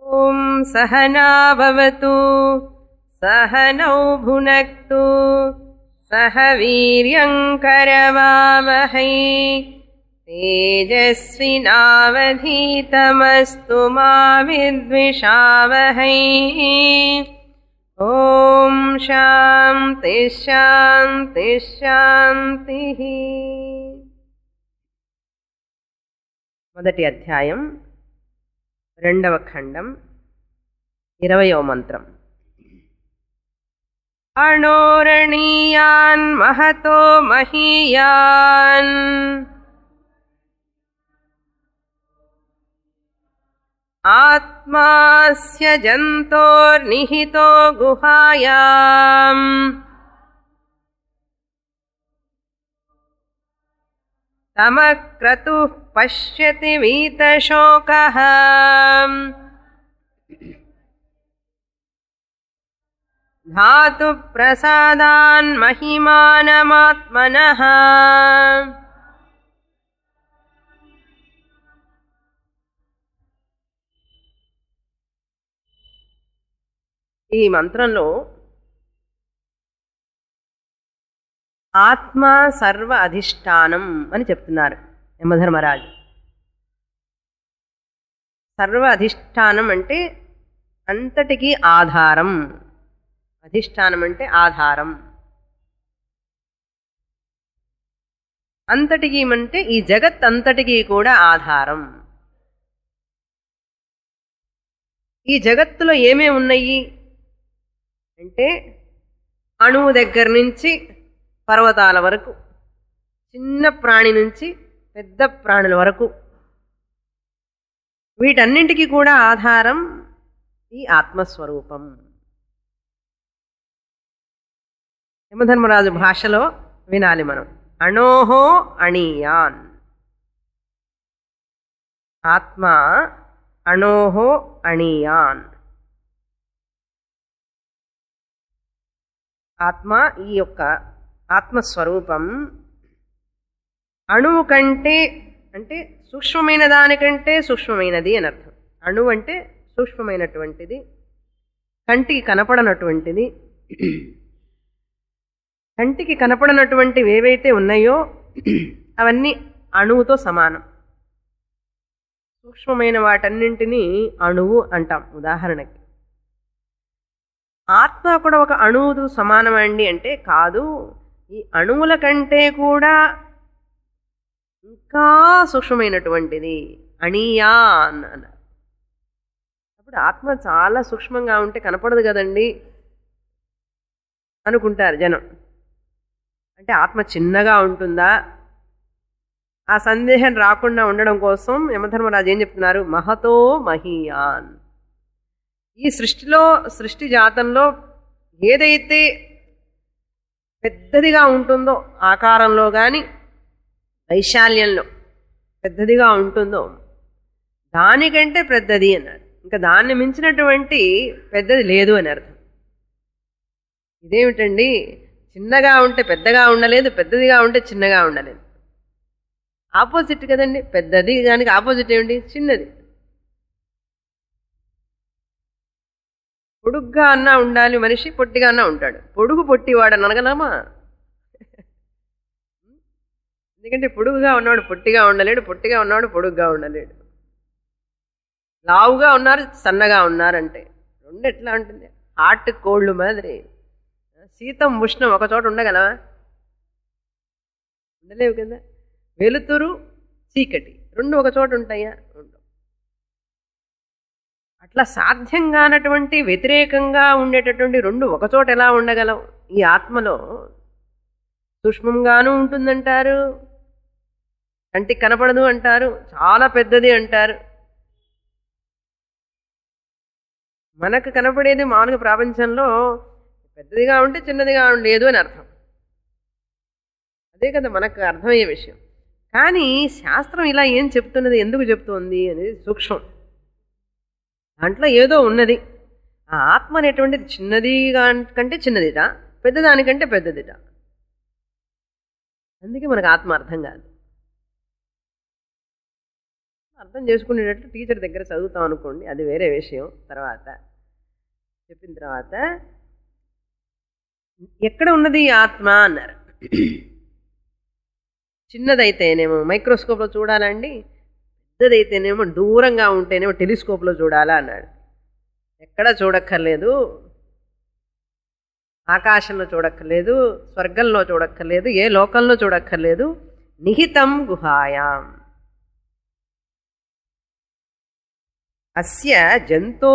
ॐ सहना भवतु सहनौ भुनक्तु सह वीर्यङ्करवावहै तेजस्विनावधीतमस्तु मा विद्विषावहै ॐ शान्तिः शान्तिः శాంతిః మొదటి అధ్యాయం రెండవ ఖండం ఇరవయో మంత్రం అణోరణీయాన్ మహతో మహీయాన్ ఆత్మాస్య జంతోర్నిహితో గుహాయాం తమక్రతుః పశ్యతి వీతశోకः ధాతు ప్రసాదాన్ మహిమానమాత్మనః ఈ మంత్రంలో ఆత్మ సర్వ అధిష్టానం అని చెప్తున్నారు యమధర్మరాజు సర్వ అధిష్టానం అంటే అంతటికీ ఆధారం అధిష్టానం అంటే ఆధారం అంతటికి అంటే ఈ జగత్ అంతటికీ కూడా ఆధారం ఈ జగత్తులో ఏమేమి ఉన్నాయి అంటే అణువు దగ్గర నుంచి పర్వతాల వరకు చిన్న ప్రాణి నుంచి పెద్ద ప్రాణుల వరకు వీటన్నింటికి కూడా ఆధారం ఈ ఆత్మస్వరూపం యమధర్మరాజు భాషలో వినాలి మనం అణోహో అణీయాన్ ఆత్మ అణోహో అణీయాన్ ఆత్మ ఈ యొక్క ఆత్మస్వరూపం అణువు కంటే అంటే సూక్ష్మమైన దానికంటే సూక్ష్మమైనది అని అర్థం అణువు అంటే సూక్ష్మమైనటువంటిది కంటికి కనపడనటువంటిది కంటికి కనపడనటువంటివి ఏవైతే ఉన్నాయో అవన్నీ అణువుతో సమానం సూక్ష్మమైన వాటన్నింటినీ అణువు అంటాం ఉదాహరణకి ఆత్మ కూడా ఒక అణువుతో సమానమండి అంటే కాదు ఈ అణువుల కంటే కూడా ఇంకా సూక్ష్మమైనటువంటిది అణియాన్ అన్నారు అప్పుడు ఆత్మ చాలా సూక్ష్మంగా ఉంటే కనపడదు కదండి అనుకుంటారు జనం అంటే ఆత్మ చిన్నగా ఉంటుందా ఆ సందేహం రాకుండా ఉండడం కోసం యమధర్మరాజు ఏం చెప్తున్నారు మహతో మహీయాన్ ఈ సృష్టిలో సృష్టి జాతంలో ఏదైతే పెద్దదిగా ఉంటుందో ఆకారంలో కానీ వైశాల్యంలో పెద్దదిగా ఉంటుందో దానికంటే పెద్దది అన్నారు ఇంకా దాన్ని మించినటువంటి పెద్దది లేదు అని అర్థం ఇదేమిటండి చిన్నగా ఉంటే పెద్దగా ఉండలేదు పెద్దదిగా ఉంటే చిన్నగా ఉండలేదు ఆపోజిట్ కదండి పెద్దది దానికి ఆపోజిట్ ఏమిటి చిన్నది పొడుగ్గా అన్నా ఉండాలి మనిషి పొట్టిగా అన్నా ఉంటాడు పొడుగు పొట్టివాడు అని అనగలమా ఎందుకంటే పొడుగుగా ఉన్నవాడు పొట్టిగా ఉండలేడు పొట్టిగా ఉన్నవాడు పొడుగ్గా ఉండలేడు లావుగా ఉన్నారు సన్నగా ఉన్నారంటే రెండు ఎట్లా ఉంటుంది హాట్ కోళ్ళు మాదిరి శీతం ఉష్ణం ఒక చోట ఉండగలవా ఉండలేవు కదా వెలుతురు చీకటి రెండు ఒక చోట ఉంటాయా ఉండవు అట్లా సాధ్యం కానటువంటి వ్యతిరేకంగా ఉండేటటువంటి రెండు ఒక చోట ఎలా ఉండగలవు ఈ ఆత్మలో సూక్ష్మంగానూ ఉంటుందంటారు కంటికి కనపడదు అంటారు చాలా పెద్దది అంటారు మనకు కనపడేది మామూలుగా ప్రపంచంలో పెద్దదిగా ఉంటే చిన్నదిగా ఉండలేదు అని అర్థం అదే కదా మనకు అర్థమయ్యే విషయం కానీ శాస్త్రం ఇలా ఏం చెప్తున్నది ఎందుకు చెప్తోంది అనేది సూక్ష్మం దాంట్లో ఏదో ఉన్నది ఆ ఆత్మ అనేటువంటిది చిన్నది కంటే చిన్నదిట పెద్దదానికంటే పెద్దదిట అందుకే మనకు ఆత్మ అర్థం కాదు అర్థం చేసుకునేటట్లు టీచర్ దగ్గర చదువుతాం అనుకోండి అది వేరే విషయం తర్వాత చెప్పిన తర్వాత ఎక్కడ ఉన్నది ఈ ఆత్మ అన్నారు చిన్నదైతేనేమో మైక్రోస్కోప్లో చూడాలండి పెద్దదైతేనేమో దూరంగా ఉంటేనేమో టెలిస్కోప్లో చూడాలా అన్నాడు ఎక్కడ చూడక్కర్లేదు ఆకాశంలో చూడక్కర్లేదు స్వర్గంలో చూడక్కర్లేదు ఏ లోకంలో చూడక్కర్లేదు నిహితం గుహాయాం అస్య జంతో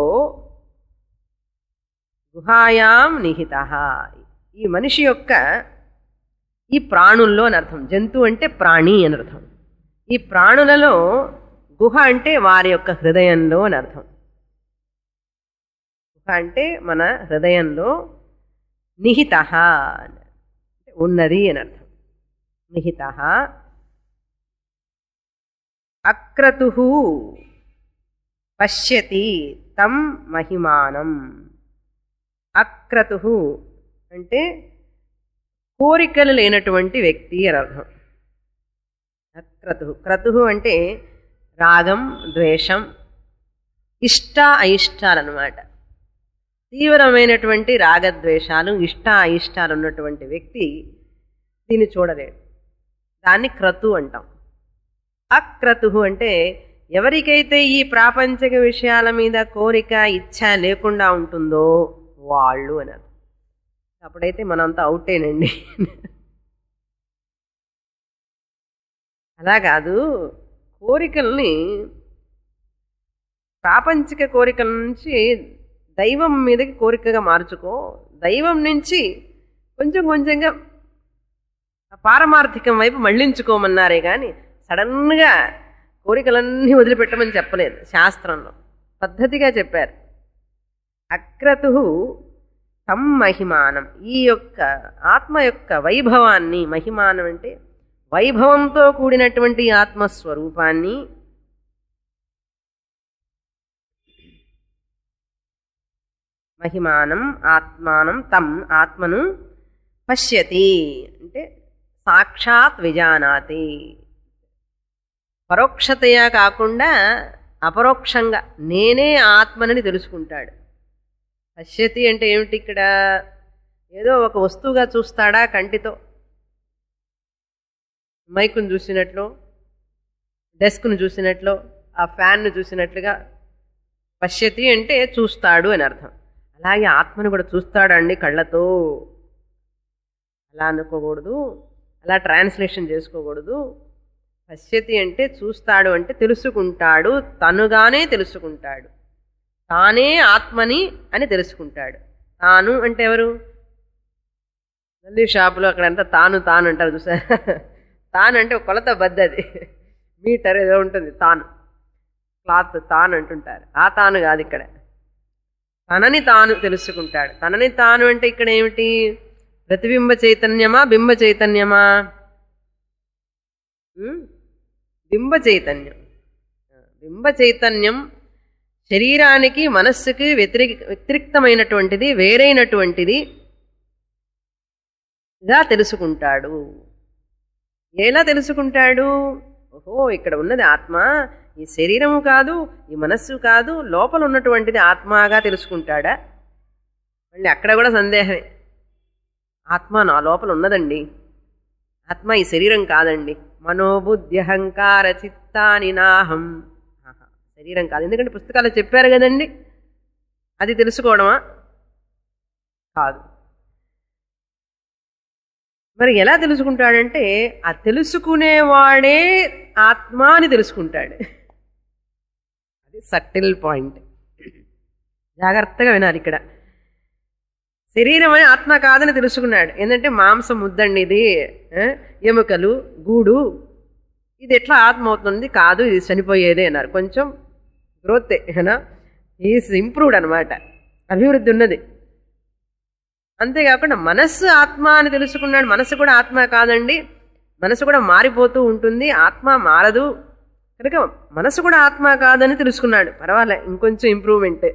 గుహాయాం నిహిత ఈ మనిషి యొక్క ఈ ప్రాణుల్లో అని అర్థం జంతు అంటే ప్రాణి అని అర్థం ఈ ప్రాణులలో గుహ అంటే వారి యొక్క హృదయంలో అని అర్థం గుహ అంటే మన హృదయంలో నిహిత ఉన్నది అని అర్థం నిహిత అక్రతు పశ్యతి తం మహిమానం అక్రతు అంటే కోరికలు లేనటువంటి వ్యక్తి అని అర్థం అక్రతు క్రతు అంటే రాగం ద్వేషం ఇష్ట అయిష్టాలన్నమాట తీవ్రమైనటువంటి రాగద్వేషాలు ఇష్ట అయిష్టాలు ఉన్నటువంటి వ్యక్తి దీన్ని చూడలేడు దాన్ని క్రతు అంటాం అక్రతు అంటే ఎవరికైతే ఈ ప్రాపంచిక విషయాల మీద కోరిక ఇచ్ఛ లేకుండా ఉంటుందో వాళ్ళు అని అర్థం అప్పుడైతే మనంతా అవుటేనండి అలా కాదు కోరికల్ని ప్రాపంచిక కోరికల నుంచి దైవం మీదకి కోరికగా మార్చుకో దైవం నుంచి కొంచెం కొంచెంగా పారమార్థికం వైపు మళ్ళించుకోమన్నారే కానీ సడన్గా కోరికలన్నీ వదిలిపెట్టమని చెప్పలేదు శాస్త్రంలో పద్ధతిగా చెప్పారు అక్రతు తం మహిమానం ఈ యొక్క ఆత్మ యొక్క వైభవాన్ని మహిమానం అంటే వైభవంతో కూడినటువంటి ఆత్మస్వరూపాన్ని మహిమానం ఆత్మానం తం ఆత్మను పశ్యతి అంటే సాక్షాత్ విజానాతి పరోక్షతయా కాకుండా అపరోక్షంగా నేనే ఆత్మనని తెలుసుకుంటాడు పశ్యతి అంటే ఏమిటి ఇక్కడ ఏదో ఒక వస్తువుగా చూస్తాడా కంటితో మైకును చూసినట్లు డెస్క్ను చూసినట్లు ఆ ఫ్యాన్ను చూసినట్లుగా పశ్యతి అంటే చూస్తాడు అని అర్థం అలాగే ఆత్మను కూడా చూస్తాడండి కళ్ళతో అలా అనుకోకూడదు అలా ట్రాన్స్లేషన్ చేసుకోకూడదు పశ్యతి అంటే చూస్తాడు అంటే తెలుసుకుంటాడు తనుగానే తెలుసుకుంటాడు తానే ఆత్మని అని తెలుసుకుంటాడు తాను అంటే ఎవరు మళ్ళీ షాపులో అక్కడంతా తాను తాను అంటారు చూసా తాను అంటే ఒక కొలత బద్దది మీటర్ ఏదో ఉంటుంది తాను క్లాత్ తాను అంటుంటారు ఆ తాను కాదు ఇక్కడ తనని తాను తెలుసుకుంటాడు తనని తాను అంటే ఇక్కడ ఏమిటి ప్రతిబింబ చైతన్యమా బింబ చైతన్యమా ఉమ్? బింబ చైతన్యం బింబ చైతన్యం శరీరానికి మనస్సుకి వ్యతిరేక వ్యతిరిక్తమైనటువంటిది వేరైనటువంటిది గా తెలుసుకుంటాడు ఎలా తెలుసుకుంటాడు ఓహో ఇక్కడ ఉన్నది ఆత్మ ఈ శరీరము కాదు ఈ మనస్సు కాదు లోపల ఉన్నటువంటిది ఆత్మగా తెలుసుకుంటాడా మళ్ళీ అక్కడ కూడా సందేహమే ఆత్మ నా లోపల ఉన్నదండి ఆత్మ ఈ శరీరం కాదండి మనోబుద్ధి అహంకార చిత్తాని నాహం ఆహా, శరీరం కాదు ఎందుకంటే పుస్తకాలు చెప్పారు కదండి అది తెలుసుకోవడమా కాదు మరి ఎలా తెలుసుకుంటాడంటే ఆ తెలుసుకునేవాడే ఆత్మ అని తెలుసుకుంటాడు అది సటిల్ పాయింట్ జాగ్రత్తగా వినాలి ఇక్కడ శరీరం అని ఆత్మ కాదని తెలుసుకున్నాడు ఏంటంటే మాంసం ముద్దండి ఇది ఆ, ఎముకలు గూడు ఇది ఎట్లా ఆత్మ అవుతుంది కాదు ఇది చనిపోయేదే అన్నారు కొంచెం గ్రోత్ ఈజ్ ఇంప్రూవ్డ్ అనమాట అభివృద్ధి ఉన్నది అంతేకాకుండా మనస్సు ఆత్మ అని తెలుసుకున్నాడు మనస్సు కూడా ఆత్మ కాదండి మనసు కూడా మారిపోతూ ఉంటుంది ఆత్మ మారదు కనుక మనసు కూడా ఆత్మ కాదని తెలుసుకున్నాడు పర్వాలే ఇంకొంచెం ఇంప్రూవ్మెంట్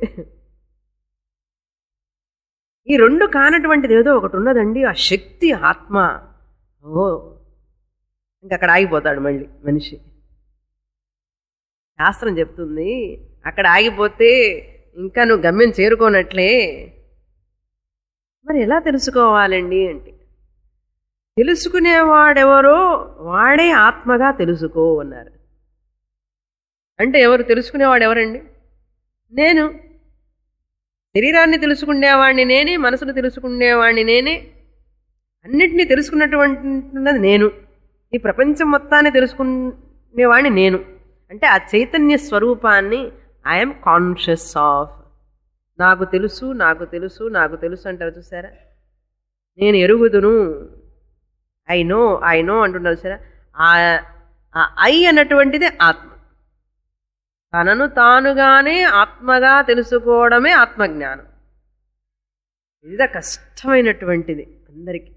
ఈ రెండు కానటువంటిది ఏదో ఒకటి ఉన్నదండి ఆ శక్తి ఆత్మ ఓ ఇంకా అక్కడ ఆగిపోతాడు మళ్ళీ మనిషి శాస్త్రం చెప్తుంది అక్కడ ఆగిపోతే ఇంకా నువ్వు గమ్యం చేరుకోనట్లే మరి ఎలా తెలుసుకోవాలండి అంటే తెలుసుకునేవాడెవరో వాడే ఆత్మగా తెలుసుకో అన్నారు అంటే ఎవరు తెలుసుకునేవాడు ఎవరండి నేను శరీరాన్ని తెలుసుకునేవాడిని నేనే మనసును తెలుసుకునేవాడిని నేనే అన్నిటినీ తెలుసుకున్నటువంటిది నేను ఈ ప్రపంచం మొత్తాన్ని తెలుసుకునేవాడిని నేను అంటే ఆ చైతన్య స్వరూపాన్ని ఐఎమ్ కాన్షియస్ ఆఫ్ నాకు తెలుసు నాకు తెలుసు నాకు తెలుసు అంటారు చూసారా నేను ఎరుగుదును ఐ నో ఐ నో అంటున్నారు చూసారా ఆ ఐ అన్నటువంటిది ఆత్మ తనను తానుగానే ఆత్మగా తెలుసుకోవడమే ఆత్మజ్ఞానం ఇది కష్టమైనటువంటిది అందరికీ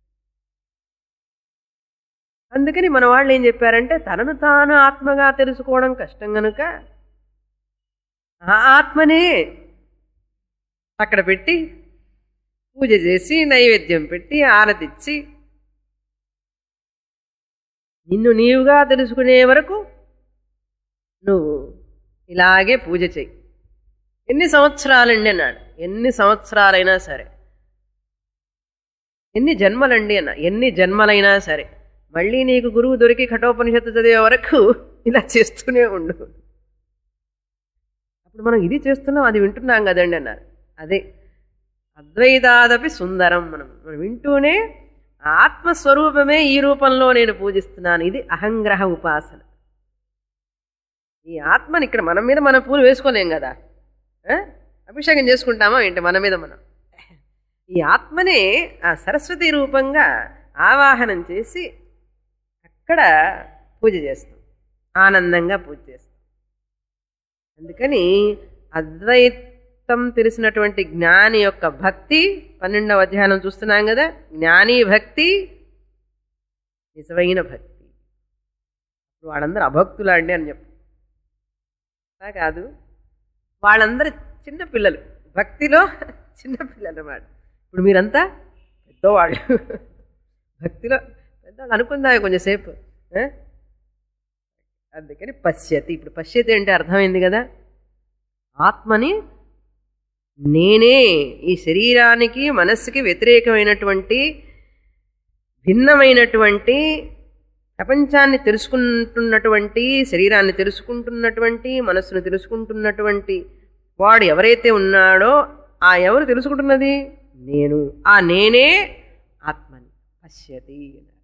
అందుకని మన వాళ్ళు ఏం చెప్పారంటే తనను తాను ఆత్మగా తెలుసుకోవడం కష్టం గనుక ఆ ఆత్మనే అక్కడ పెట్టి పూజ చేసి నైవేద్యం పెట్టి ఆరతిచ్చి నిన్ను నీవుగా తెలుసుకునే వరకు నువ్వు ఇలాగే పూజ చెయ్యి ఎన్ని సంవత్సరాలండి అన్నాడు ఎన్ని సంవత్సరాలైనా సరే ఎన్ని జన్మలండి అన్న ఎన్ని జన్మలైనా సరే మళ్ళీ నీకు గురువు దొరికి కఠోపనిషత్తు చదివే వరకు ఇలా చేస్తూనే ఉండు అప్పుడు మనం ఇది చేస్తున్నాం అది వింటున్నాం కదండి అన్నారు అదే అద్వైతాదపి సుందరం మనం మనం వింటూనే ఆత్మస్వరూపమే ఈ రూపంలో నేను పూజిస్తున్నాను ఇది అహంగ్రహ ఉపాసన ఈ ఆత్మని ఇక్కడ మన మీద మనం పూలు వేసుకోలేం కదా ఆ? అభిషేకం చేసుకుంటామా ఏంటి మన మీద మనం ఈ ఆత్మనే ఆ సరస్వతి రూపంగా ఆవాహనం చేసి అక్కడ పూజ చేస్తాం ఆనందంగా పూజ చేస్తాం అందుకని అద్వైతం తెలిసినటువంటి జ్ఞాని యొక్క భక్తి పన్నెండవ అధ్యాయం చూస్తున్నాం కదా జ్ఞాని భక్తి నిజమైన భక్తి ఇప్పుడు వాళ్ళందరూ అభక్తులా అండి అని చెప్పు అలా కాదు వాళ్ళందరూ చిన్నపిల్లలు భక్తిలో చిన్నపిల్లలు అన్నమాట ఇప్పుడు మీరంతా పెద్దవాళ్ళు భక్తిలో పెద్దవాళ్ళు అనుకుందా కొంచెంసేపు ఆ? అందుకని పశ్యతి ఇప్పుడు పశ్యతి అంటే అర్థమైంది కదా ఆత్మని నేనే ఈ శరీరానికి మనస్సుకి వ్యతిరేకమైనటువంటి భిన్నమైనటువంటి ప్రపంచాన్ని తెలుసుకుంటున్నటువంటి శరీరాన్ని తెలుసుకుంటున్నటువంటి మనస్సును తెలుసుకుంటున్నటువంటి వాడు ఎవరైతే ఉన్నాడో ఆ ఎవరు తెలుసుకుంటున్నది నేను ఆ నేనే ఆత్మని పశ్యతి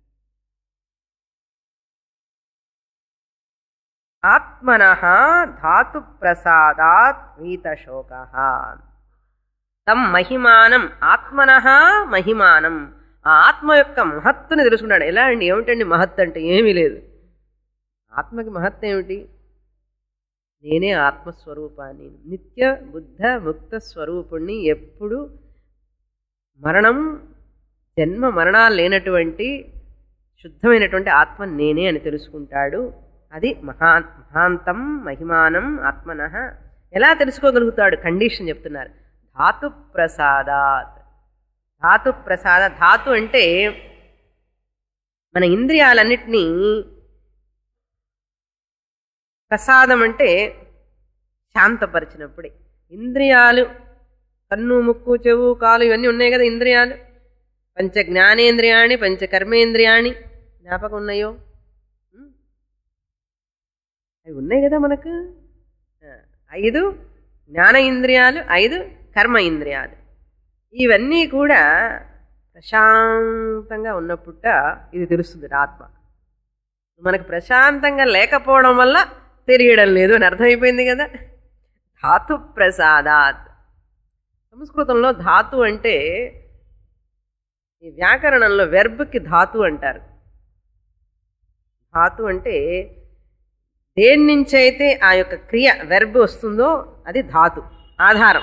ఆత్మన ధాతు ప్రసాదాత్ వీతశోక తం మహిమానం ఆత్మన మహిమానం ఆ ఆత్మ యొక్క మహత్తుని తెలుసుకున్నాడు ఎలా అండి ఏమిటండి మహత్ అంటే ఏమీ లేదు ఆత్మకి మహత్ ఏమిటి నేనే ఆత్మస్వరూపాన్ని నిత్య బుద్ధ ముక్త స్వరూపుణ్ణి ఎప్పుడు మరణం జన్మ మరణాలు లేనటువంటి శుద్ధమైనటువంటి ఆత్మ నేనే అని తెలుసుకుంటాడు అది మహా మహాంతం మహిమానం ఆత్మన ఎలా తెలుసుకోగలుగుతాడు కండిషన్ చెప్తున్నారు ధాతు ప్రసాదాత్ ధాతు ప్రసాద ధాతు అంటే మన ఇంద్రియాలన్నిటినీ ప్రసాదం అంటే శాంతపరిచినప్పుడే ఇంద్రియాలు కన్ను ముక్కు చెవు కాలు ఇవన్నీ ఉన్నాయి కదా ఇంద్రియాలు పంచ జ్ఞానేంద్రియాణి పంచ కర్మేంద్రియాణి జ్ఞాపకం ఉన్నాయో ఉం? అవి ఉన్నాయి కదా మనకు ఆ, ఐదు జ్ఞాన ఇంద్రియాలు ఐదు కర్మ ఇంద్రియాలు ఇవన్నీ కూడా ప్రశాంతంగా ఉన్నప్పుట ఇది తెలుస్తుంది ఆత్మ మనకు ప్రశాంతంగా లేకపోవడం వల్ల తెలియడం లేదు అని అర్థమైపోయింది కదా ధాతు ప్రసాదాత్ సంస్కృతంలో ధాతు అంటే ఈ వ్యాకరణంలో వెర్బ్కి ధాతు అంటారు ధాతు అంటే దేని నుంచి అయితే ఆ యొక్క క్రియ వెర్బ్ వస్తుందో అది ధాతు ఆధారం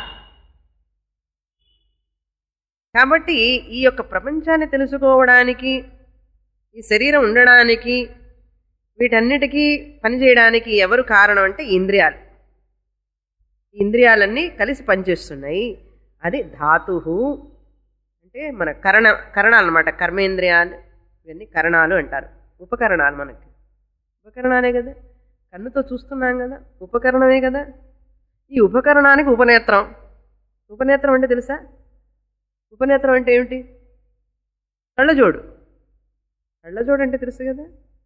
కాబట్టి ఈ యొక్క ప్రపంచాన్ని తెలుసుకోవడానికి ఈ శరీరం ఉండడానికి వీటన్నిటికీ పనిచేయడానికి ఎవరు కారణం అంటే ఈ ఇంద్రియాలు ఈ ఇంద్రియాలన్నీ కలిసి పనిచేస్తున్నాయి అది ధాతు అంటే మన కరణ కరణాలు అనమాట కర్మేంద్రియాలు ఇవన్నీ కరణాలు అంటారు ఉపకరణాలు మనకి ఉపకరణాలే కదా కన్నుతో చూస్తున్నాం కదా ఉపకరణమే కదా ఈ ఉపకరణానికి ఉపనేత్రం ఉపనేత్రం అంటే తెలుసా ఉపనేత్రం అంటే ఏమిటి కళ్ళజోడు కళ్ళజోడు అంటే తెలుసు కదా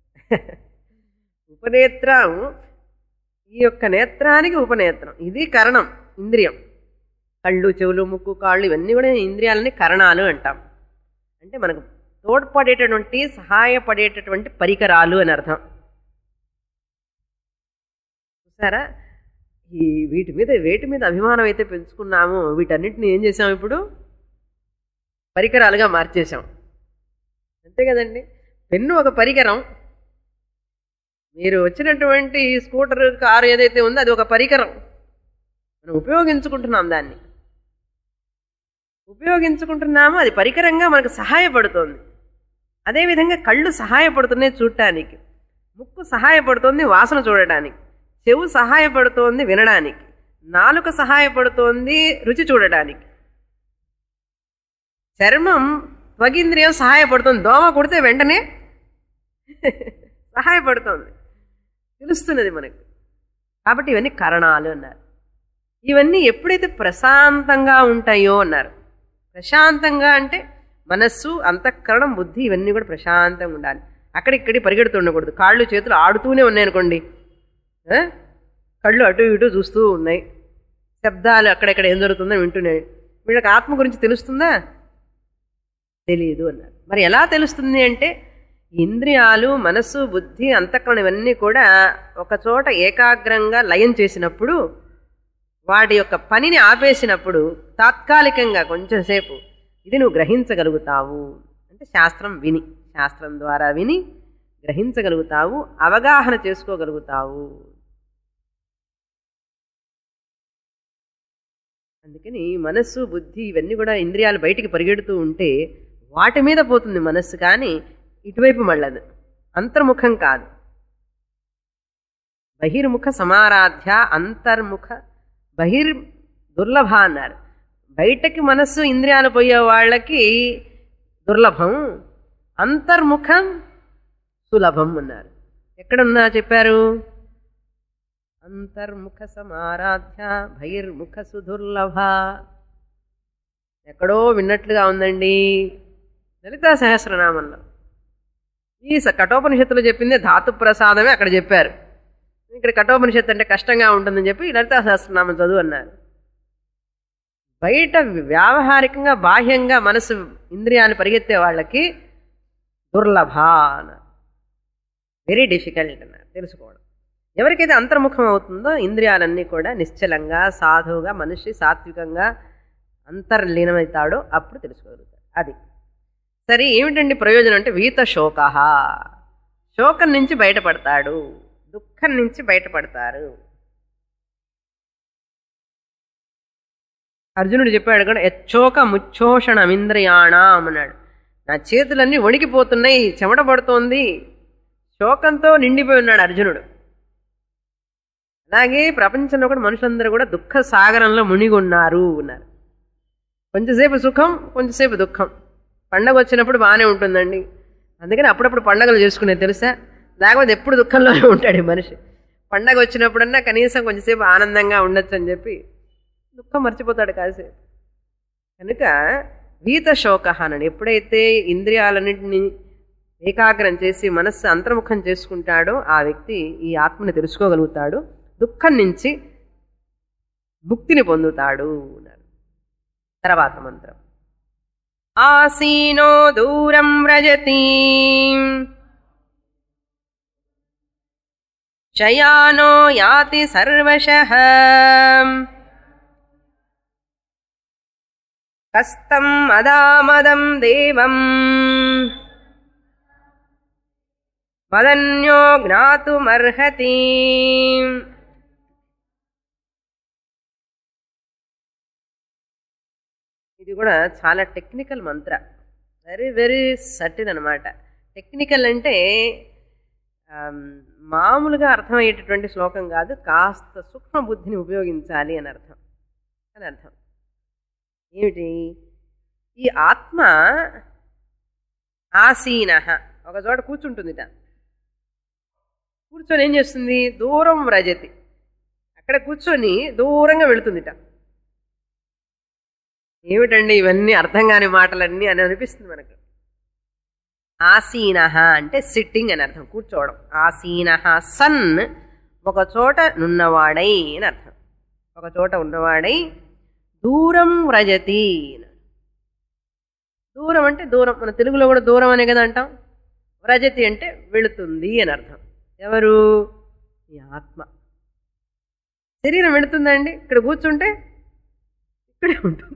ఉపనేత్రం ఈ యొక్క నేత్రానికి ఉపనేత్రం ఇది కరణం ఇంద్రియం కళ్ళు చెవులు ముక్కు కాళ్ళు ఇవన్నీ కూడా ఇంద్రియాలని కరణాలు అంటాం అంటే మనకు తోడ్పడేటటువంటి సహాయపడేటటువంటి పరికరాలు అని అర్థం చూసారా ఈ వీటి మీద వేటి మీద అభిమానం అయితే పెంచుకున్నామో వీటన్నిటిని ఏం చేసాం ఇప్పుడు పరికరాలుగా మార్చేసాం అంతే కదండి పెన్ను ఒక పరికరం మీరు వచ్చినటువంటి స్కూటర్ కారు ఏదైతే ఉందో అది ఒక పరికరం మనం ఉపయోగించుకుంటున్నాం దాన్ని ఉపయోగించుకుంటున్నాము అది పరికరంగా మనకు సహాయపడుతోంది అదేవిధంగా కళ్ళు సహాయపడుతున్నాయి చూడటానికి ముక్కు సహాయపడుతోంది వాసన చూడటానికి చెవు సహాయపడుతోంది వినడానికి నాలుక సహాయపడుతోంది రుచి చూడడానికి చర్మం త్వగింద్రియం సహాయపడుతుంది దోమ కుడితే వెంటనే సహాయపడుతోంది తెలుస్తున్నది మనకు కాబట్టి ఇవన్నీ కరణాలు అన్నారు ఇవన్నీ ఎప్పుడైతే ప్రశాంతంగా ఉంటాయో అన్నారు ప్రశాంతంగా అంటే మనస్సు అంతఃకరణం బుద్ధి ఇవన్నీ కూడా ప్రశాంతంగా ఉండాలి అక్కడిక్కడి పరిగెడుతూ ఉండకూడదు కాళ్ళు చేతులు ఆడుతూనే ఉన్నాయి అనుకోండి ఆ? కళ్ళు అటు ఇటు చూస్తూ ఉన్నాయి శబ్దాలు అక్కడెక్కడ ఏం జరుగుతుందో వింటున్నాయి వీళ్ళకి ఆత్మ గురించి తెలుస్తుందా తెలియదు అన్నారు మరి ఎలా తెలుస్తుంది అంటే ఇంద్రియాలు మనస్సు బుద్ధి అంతఃకరణం ఇవన్నీ కూడా ఒక చోట ఏకాగ్రంగా లయం చేసినప్పుడు వాటి యొక్క పనిని ఆపేసినప్పుడు తాత్కాలికంగా కొంచెంసేపు ఇది నువ్వు గ్రహించగలుగుతావు అంటే శాస్త్రం విని శాస్త్రం ద్వారా విని గ్రహించగలుగుతావు అవగాహన చేసుకోగలుగుతావు అందుకని మనస్సు బుద్ధి ఇవన్నీ కూడా ఇంద్రియాలు బయటికి పరిగెడుతూ ఉంటే వాటి మీద పోతుంది మనస్సు కానీ ఇటువైపు మళ్ళదు అంతర్ముఖం కాదు బహిర్ముఖ సమారాధ్య అంతర్ముఖ బహిర్ దుర్లభ అన్నారు బయటకి మనస్సు ఇంద్రియాలు పోయే వాళ్ళకి దుర్లభం అంతర్ముఖం సులభం అన్నారు ఎక్కడున్నా చెప్పారు అంతర్ముఖ సమారాధ్య బహిర్ముఖ సుదుర్లభ ఎక్కడో విన్నట్లుగా ఉందండి లలితా సహస్రనామంలో ఈ స- కఠోపనిషత్తులో చెప్పిందే ధాతు ప్రసాదమే అక్కడ చెప్పారు ఇక్కడ కఠోపనిషత్తు అంటే కష్టంగా ఉంటుందని చెప్పి లలితా సహస్రనామం చదువు అన్నారు బయట వ్యావహారికంగా బాహ్యంగా మనసు ఇంద్రియాలు పరిగెత్తే వాళ్ళకి దుర్లభ అన్నారు వెరీ డిఫికల్ట్ అన్నారు తెలుసుకోవడం ఎవరికైతే అంతర్ముఖం అవుతుందో ఇంద్రియాలన్నీ కూడా నిశ్చలంగా సాధువుగా మనిషి సాత్వికంగా అంతర్లీనమవుతాడో అప్పుడు తెలుసుకోగలుగుతాడు అది సరే ఏమిటండి ప్రయోజనం అంటే వీత శోక శోకం నుంచి బయటపడతాడు దుఃఖం నుంచి బయటపడతారు అర్జునుడు చెప్పాడు కూడా యచ్చోక ముచ్చోషణమింద్రియాణం అన్నాడు నా చేతులన్నీ వణికిపోతున్నాయి చెమట పడుతోంది శోకంతో నిండిపోయి ఉన్నాడు అర్జునుడు అలాగే ప్రపంచంలో కూడా మనుషులందరూ కూడా దుఃఖ సాగరంలో మునిగి ఉన్నారు అన్నారు కొంచెంసేపు సుఖం కొంచెంసేపు దుఃఖం పండగ వచ్చినప్పుడు బాగానే ఉంటుందండి అందుకని అప్పుడప్పుడు పండగలు చేసుకునేది తెలుసా లేకపోతే ఎప్పుడు దుఃఖంలోనే ఉంటాడు ఈ మనిషి పండగ వచ్చినప్పుడన్నా కనీసం కొంచెంసేపు ఆనందంగా ఉండొచ్చు అని చెప్పి దుఃఖం మర్చిపోతాడు కాసేపు కనుక వీత శోక అన్నాడు ఎప్పుడైతే ఇంద్రియాలన్నింటినీ ఏకాగ్రం చేసి మనస్సు అంతర్ముఖం చేసుకుంటాడో ఆ వ్యక్తి ఈ ఆత్మని తెలుసుకోగలుగుతాడు దుఃఖం నుంచి ముక్తిని పొందుతాడు అన్నారు తర్వాత మంత్రం ఆసీనో దూరం వ్రజతి శయానో యాతి సర్వశః కస్తం మదామదం దేవం మదన్యో జ్ఞాతుమర్హతి ఇది కూడా చాలా టెక్నికల్ మంత్ర వెరీ వెరీ సటిల్ అనమాట టెక్నికల్ అంటే ఆమ్, మామూలుగా అర్థమయ్యేటటువంటి శ్లోకం కాదు కాస్త సూక్ష్మ బుద్ధిని ఉపయోగించాలి అని అర్థం అని అర్థం ఏమిటి ఈ ఆత్మ ఆసీన ఒక చోట కూర్చుంటుందిట కూర్చొని ఏం చేస్తుంది దూరం వ్రజతి అక్కడ కూర్చొని దూరంగా వెళుతుందిట ఏమిటండి ఇవన్నీ అర్థం కాని మాటలన్నీ అని అనిపిస్తుంది మనకు ఆసీన అంటే సిట్టింగ్ అని అర్థం కూర్చోవడం ఆసీన సన్ ఒక చోట నున్నవాడై అని అర్థం ఒక చోట ఉన్నవాడై దూరం వ్రజతి అని. దూరం అంటే దూరం మన తెలుగులో కూడా దూరం అనే కదా అంటాం వ్రజతి అంటే వెళుతుంది అని అర్థం ఎవరు ఈ ఆత్మ శరీరం వెళుతుందండి ఇక్కడ కూర్చుంటే ఇక్కడే ఉంటుంది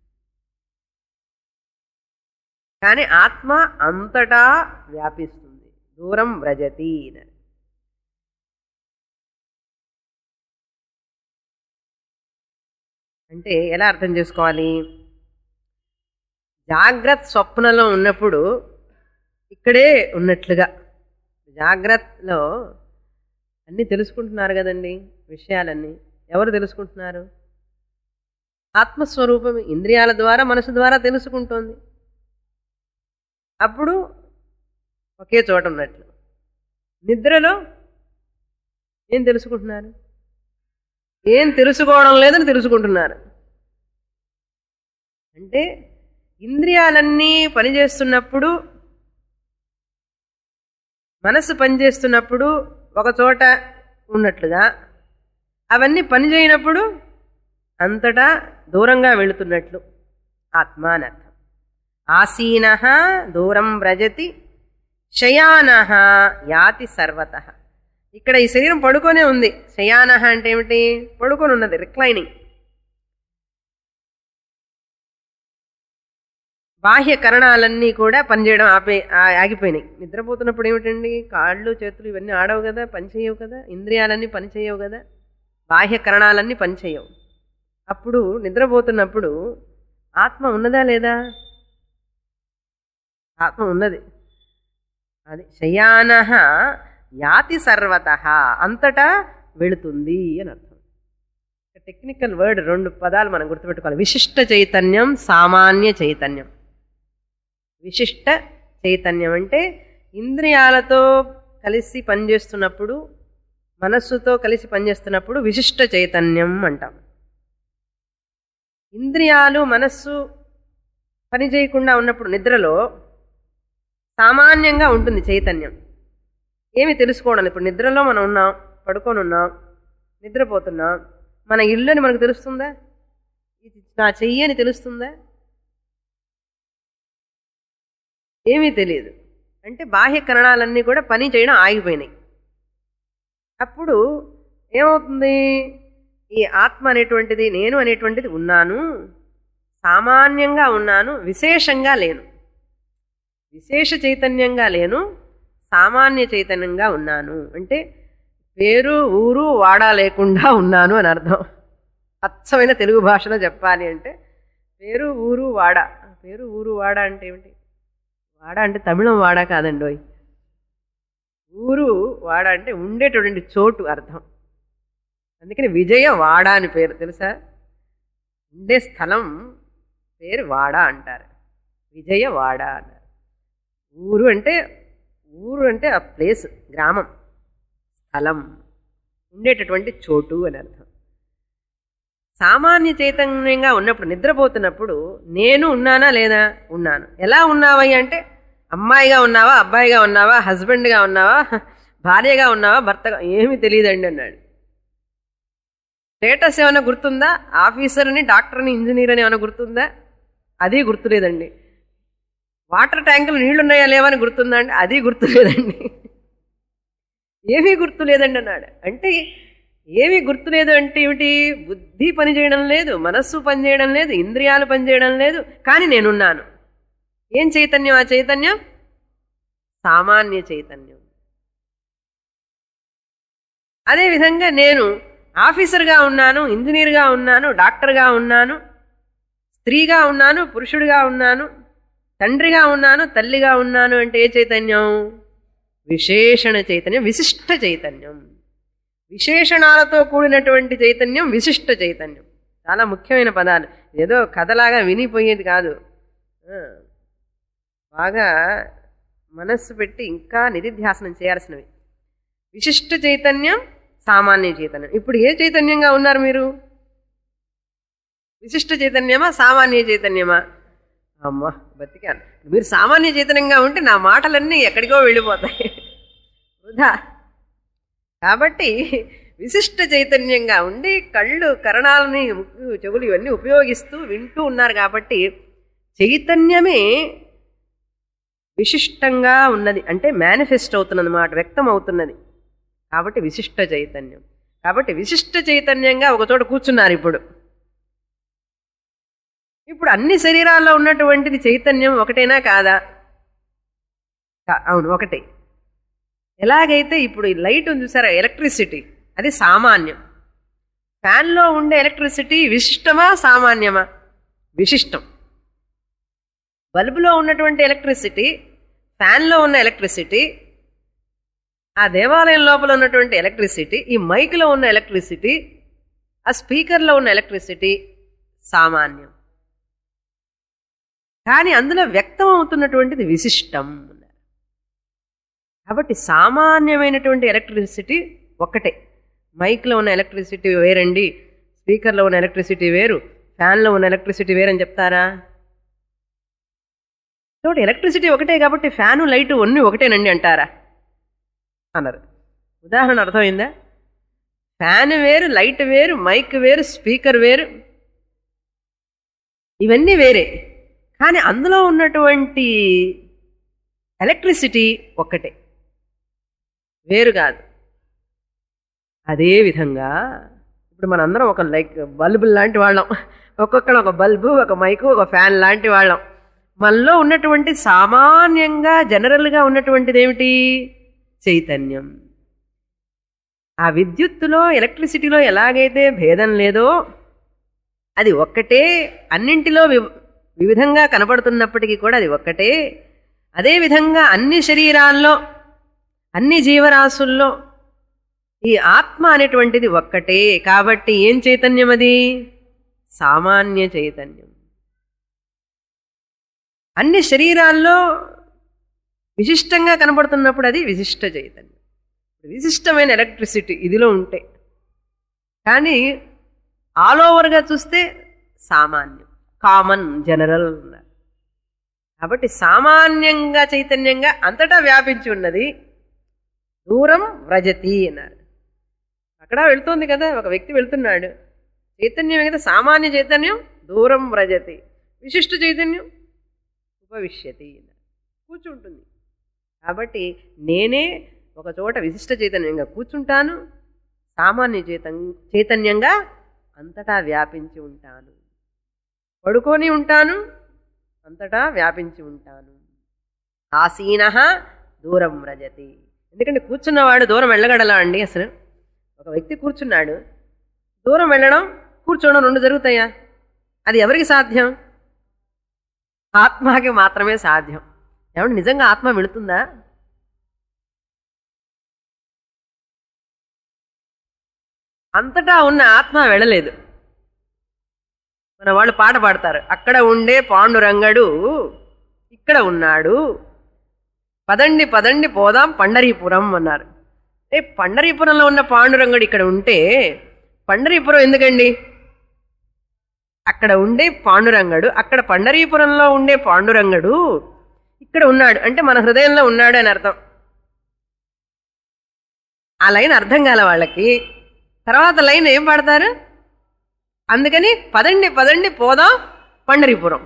కానీ ఆత్మ అంతటా వ్యాపిస్తుంది దూరం వ్రజతి అని. అంటే ఎలా అర్థం చేసుకోవాలి జాగ్రత్త స్వప్నలో ఉన్నప్పుడు ఇక్కడే ఉన్నట్లుగా జాగ్రత్తలో అన్నీ తెలుసుకుంటున్నారు కదండి విషయాలన్నీ ఎవరు తెలుసుకుంటున్నారు ఆత్మస్వరూపం ఇంద్రియాల ద్వారా మనసు ద్వారా తెలుసుకుంటోంది అప్పుడు ఒకే చోట ఉన్నట్లు నిద్రలో ఏం తెలుసుకుంటున్నారు ఏం తెలుసుకోవడం లేదని తెలుసుకుంటున్నారు అంటే ఇంద్రియాలన్నీ పనిచేస్తున్నప్పుడు మనసు పనిచేస్తున్నప్పుడు ఒక చోట ఉన్నట్లుగా అవన్నీ పనిచేయనప్పుడు అంతటా దూరంగా వెళుతున్నట్లు ఆత్మ అని అర్థం ఆసీన దూరం వ్రజతి శయాన యాతి సర్వత ఇక్కడ ఈ శరీరం పడుకొనే ఉంది శయాన అంటే ఏమిటి పడుకొని ఉన్నది రిక్లైనింగ్ బాహ్య కరణాలన్నీ కూడా పనిచేయడం ఆపే ఆ- ఆగిపోయినాయి నిద్రపోతున్నప్పుడు ఏమిటండి కాళ్ళు చేతులు ఇవన్నీ ఆడవు కదా పనిచేయవు కదా ఇంద్రియాలన్నీ పనిచేయవు కదా బాహ్య కరణాలన్నీ పనిచేయవు అప్పుడు నిద్రపోతున్నప్పుడు ఆత్మ ఉన్నదా లేదా ఆత్మ ఉన్నది అది శయాన యాతి సర్వత అంతటా వెళుతుంది అని అర్థం టెక్నికల్ వర్డ్ రెండు పదాలు మనం గుర్తుపెట్టుకోవాలి విశిష్ట చైతన్యం సామాన్య చైతన్యం విశిష్ట చైతన్యం అంటే ఇంద్రియాలతో కలిసి పనిచేస్తున్నప్పుడు మనస్సుతో కలిసి పనిచేస్తున్నప్పుడు విశిష్ట చైతన్యం అంటాం ఇంద్రియాలు మనస్సు పని చేయకుండా ఉన్నప్పుడు నిద్రలో సామాన్యంగా ఉంటుంది చైతన్యం ఏమి తెలుసుకోవడం ఇప్పుడు నిద్రలో మనం ఉన్నాం పడుకొని ఉన్నాం నిద్రపోతున్నాం మన ఇల్లు అని మనకు తెలుస్తుందా ఇది నా చెయ్యి అని తెలుస్తుందా ఏమీ తెలియదు అంటే బాహ్య కరణాలన్నీ కూడా పని చేయడం ఆగిపోయినాయి అప్పుడు ఏమవుతుంది ఈ ఆత్మ అనేటువంటిది నేను అనేటువంటిది ఉన్నాను సామాన్యంగా ఉన్నాను విశేషంగా లేను విశేష చైతన్యంగా లేను సామాన్య చైతన్యంగా ఉన్నాను అంటే పేరు ఊరు వాడా లేకుండా ఉన్నాను అని అర్థం అచ్చమైన తెలుగు భాషలో చెప్పాలి అంటే పేరు ఊరు వాడ పేరు ఊరు వాడ అంటే ఏమిటి వాడ అంటే తమిళం వాడ కాదండి ఓయ్. ఊరు వాడ అంటే ఉండేటటువంటి చోటు అర్థం అందుకని విజయ వాడ అని పేరు తెలుసా ఉండే స్థలం పేరు వాడ అంటారు విజయ వాడ అన్నారు ఊరు అంటే ఊరు అంటే ఆ ప్లేస్ గ్రామం స్థలం ఉండేటటువంటి చోటు అని అర్థం సామాన్య చైతన్యంగా ఉన్నప్పుడు నిద్రపోతున్నప్పుడు నేను ఉన్నానా లేదా ఉన్నాను ఎలా ఉన్నావయ్య అంటే అమ్మాయిగా ఉన్నావా అబ్బాయిగా ఉన్నావా హస్బెండ్గా ఉన్నావా భార్యగా ఉన్నావా భర్తగా ఏమీ తెలియదండి అన్నాడు స్టేటస్ ఏమైనా గుర్తుందా ఆఫీసర్ని డాక్టర్ని ఇంజనీర్ అని ఏమైనా గుర్తుందా అది గుర్తులేదండి వాటర్ ట్యాంకులు నీళ్లున్నాయా లేవని గుర్తుందా అండి అది గుర్తులేదండి ఏమీ గుర్తులేదండి అన్నాడు అంటే ఏమీ గుర్తులేదు అంటే ఏమిటి బుద్ధి పనిచేయడం లేదు మనస్సు పనిచేయడం లేదు ఇంద్రియాలు పనిచేయడం లేదు కానీ నేనున్నాను ఏం చైతన్యం ఆ చైతన్యం సామాన్య చైతన్యం అదేవిధంగా నేను ఆఫీసర్గా ఉన్నాను ఇంజనీర్గా ఉన్నాను డాక్టర్గా ఉన్నాను స్త్రీగా ఉన్నాను పురుషుడిగా ఉన్నాను తండ్రిగా ఉన్నాను తల్లిగా ఉన్నాను అంటే ఏ చైతన్యం విశేషణ చైతన్యం విశిష్ట చైతన్యం విశేషణాలతో కూడినటువంటి చైతన్యం విశిష్ట చైతన్యం చాలా ముఖ్యమైన పదాలు ఏదో కథలాగా వినిపోయేది కాదు ఆ, బాగా మనస్సు పెట్టి ఇంకా నిధిధ్యాసనం చేయాల్సినవి విశిష్ట చైతన్యం సామాన్య చైతన్యం ఇప్పుడు ఏ చైతన్యంగా ఉన్నారు మీరు విశిష్ట చైతన్యమా సామాన్య చైతన్యమా అమ్మా బతికాను మీరు సామాన్య చైతన్యంగా ఉంటే నా మాటలన్నీ ఎక్కడికో వెళ్ళిపోతాయి వృధా కాబట్టి విశిష్ట చైతన్యంగా ఉండి కళ్ళు కరణాలని ముక్కు చెవులు ఇవన్నీ ఉపయోగిస్తూ వింటూ ఉన్నారు కాబట్టి చైతన్యమే విశిష్టంగా ఉన్నది అంటే మేనిఫెస్ట్ అవుతున్నది మాట వ్యక్తం అవుతున్నది కాబట్టి విశిష్ట చైతన్యం కాబట్టి విశిష్ట చైతన్యంగా ఒక చోట కూర్చున్నారు ఇప్పుడు ఇప్పుడు అన్ని శరీరాల్లో ఉన్నటువంటిది చైతన్యం ఒకటేనా కాదా కా- అవును ఒకటే ఎలాగైతే ఇప్పుడు ఈ లైట్ ఉంది చూసారా ఎలక్ట్రిసిటీ అది సామాన్యం ఫ్యాన్లో ఉండే ఎలక్ట్రిసిటీ విశిష్టమా సామాన్యమా విశిష్టం బల్బులో ఉన్నటువంటి ఎలక్ట్రిసిటీ ఫ్యాన్లో ఉన్న ఎలక్ట్రిసిటీ ఆ దేవాలయం లోపల ఉన్నటువంటి ఎలక్ట్రిసిటీ ఈ మైక్లో ఉన్న ఎలక్ట్రిసిటీ ఆ స్పీకర్లో ఉన్న ఎలక్ట్రిసిటీ సామాన్యం కానీ అందులో వ్యక్తం అవుతున్నటువంటిది విశిష్టం అన్నారు కాబట్టి సామాన్యమైనటువంటి ఎలక్ట్రిసిటీ ఒక్కటే మైక్లో ఉన్న ఎలక్ట్రిసిటీ వేరండి స్పీకర్లో ఉన్న ఎలక్ట్రిసిటీ వేరు ఫ్యాన్లో ఉన్న ఎలక్ట్రిసిటీ వేరని చెప్తారా కాబట్టి ఎలక్ట్రిసిటీ ఒకటే కాబట్టి ఫ్యాను లైటు అన్నీ ఒకటేనండి అంటారా అన్నారు ఉదాహరణ అర్థమైందా ఫ్యాన్ వేరు లైట్ వేరు మైక్ వేరు స్పీకర్ వేరు ఇవన్నీ వేరే కానీ అందులో ఉన్నటువంటి ఎలక్ట్రిసిటీ ఒక్కటే వేరు కాదు అదే విధంగా ఇప్పుడు మనందరం ఒక లైక్ బల్బు లాంటి వాళ్ళం ఒక్కొక్కడు ఒక బల్బు ఒక మైకు ఒక ఫ్యాన్ లాంటి వాళ్ళం మనలో ఉన్నటువంటి సామాన్యంగా జనరల్గా ఉన్నటువంటిది ఏమిటి చైతన్యం ఆ విద్యుత్తులో ఎలక్ట్రిసిటీలో ఎలాగైతే భేదం లేదో అది ఒక్కటే అన్నింటిలో వి వివిధంగా కనపడుతున్నప్పటికీ కూడా అది ఒక్కటే అదేవిధంగా అన్ని శరీరాల్లో అన్ని జీవరాశుల్లో ఈ ఆత్మ అనేటువంటిది ఒక్కటే కాబట్టి ఏం చైతన్యం అది సామాన్య చైతన్యం అన్ని శరీరాల్లో విశిష్టంగా కనబడుతున్నప్పుడు అది విశిష్ట చైతన్యం విశిష్టమైన ఎలక్ట్రిసిటీ ఇదిలో ఉంటే కానీ ఆల్ ఓవర్గా చూస్తే సామాన్యం కామన్ జనరల్ ఉన్నారు కాబట్టి సామాన్యంగా చైతన్యంగా అంతటా వ్యాపించి ఉన్నది దూరం వ్రజతి అన్నారు అక్కడ వెళ్తోంది కదా ఒక వ్యక్తి వెళ్తున్నాడు చైతన్యం కదా సామాన్య చైతన్యం దూరం వ్రజతి విశిష్ట చైతన్యం ఉపవిశ్యతి అన్నారు కూర్చుంటుంది కాబట్టి నేనే ఒక చోట విశిష్ట చైతన్యంగా కూర్చుంటాను సామాన్య చైతన్ చైతన్యంగా అంతటా వ్యాపించి ఉంటాను పడుకొని ఉంటాను అంతటా వ్యాపించి ఉంటాను ఆసీన దూరం వ్రజతి ఎందుకంటే కూర్చున్నవాడు దూరం వెళ్ళగడలా అండి అసలు ఒక వ్యక్తి కూర్చున్నాడు దూరం వెళ్ళడం కూర్చోవడం రెండు జరుగుతాయా అది ఎవరికి సాధ్యం ఆత్మకి మాత్రమే సాధ్యం ఏమంటే నిజంగా ఆత్మ వెళుతుందా అంతటా ఉన్న ఆత్మ వెళ్ళలేదు మన వాళ్ళు పాట పాడతారు అక్కడ ఉండే పాండురంగడు ఇక్కడ ఉన్నాడు పదండి పదండి పోదాం పండరీపురం అన్నారు ఏ పండరీపురంలో ఉన్న పాండురంగడు ఇక్కడ ఉంటే పండరీపురం ఎందుకండి అక్కడ ఉండే పాండురంగడు అక్కడ పండరీపురంలో ఉండే పాండురంగడు ఇక్కడ ఉన్నాడు అంటే మన హృదయంలో ఉన్నాడు అని అర్థం ఆ లైన్ అర్థం కాల వాళ్ళకి తర్వాత లైన్ ఏం పాడతారు అందుకని పదండి పదండి పోదాం పండరీపురం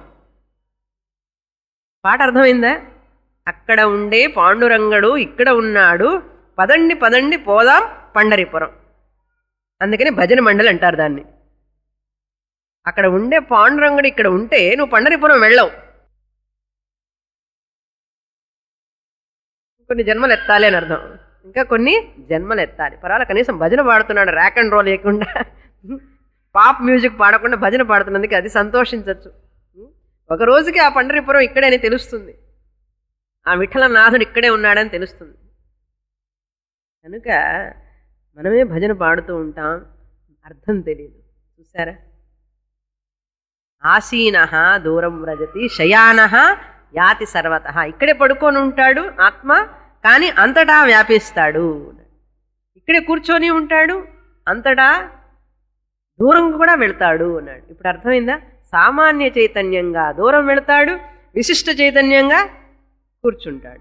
పాట అర్థమైందా అక్కడ ఉండే పాండురంగడు ఇక్కడ ఉన్నాడు పదండి పదండి పోదాం పండరీపురం అందుకని భజన మండలి అంటారు దాన్ని అక్కడ ఉండే పాండురంగుడు ఇక్కడ ఉంటే నువ్వు పండరిపురం వెళ్ళవు కొన్ని జన్మలు ఎత్తాలి అని అర్థం ఇంకా కొన్ని జన్మలు ఎత్తాలి పర్వాలేదు కనీసం భజన పాడుతున్నాడు ర్యాక్ అండ్ రోల్ లేకుండా పాప్ మ్యూజిక్ పాడకుండా భజన పాడుతున్నందుకు అది సంతోషించవచ్చు ఒక రోజుకి ఆ పండరిపురం ఇక్కడే అని తెలుస్తుంది ఆ విఠలనాథుడు ఇక్కడే ఉన్నాడని తెలుస్తుంది కనుక మనమే భజన పాడుతూ ఉంటాం అర్థం తెలియదు చూసారా ఆసీన దూరం వ్రజతి శయాన యాతి సర్వత ఇక్కడే పడుకొని ఉంటాడు ఆత్మ కానీ అంతటా వ్యాపిస్తాడు ఇక్కడే కూర్చొని ఉంటాడు అంతటా దూరం కూడా వెళ్తాడు అన్నాడు ఇప్పుడు అర్థమైందా సామాన్య చైతన్యంగా దూరం వెళ్తాడు విశిష్ట చైతన్యంగా కూర్చుంటాడు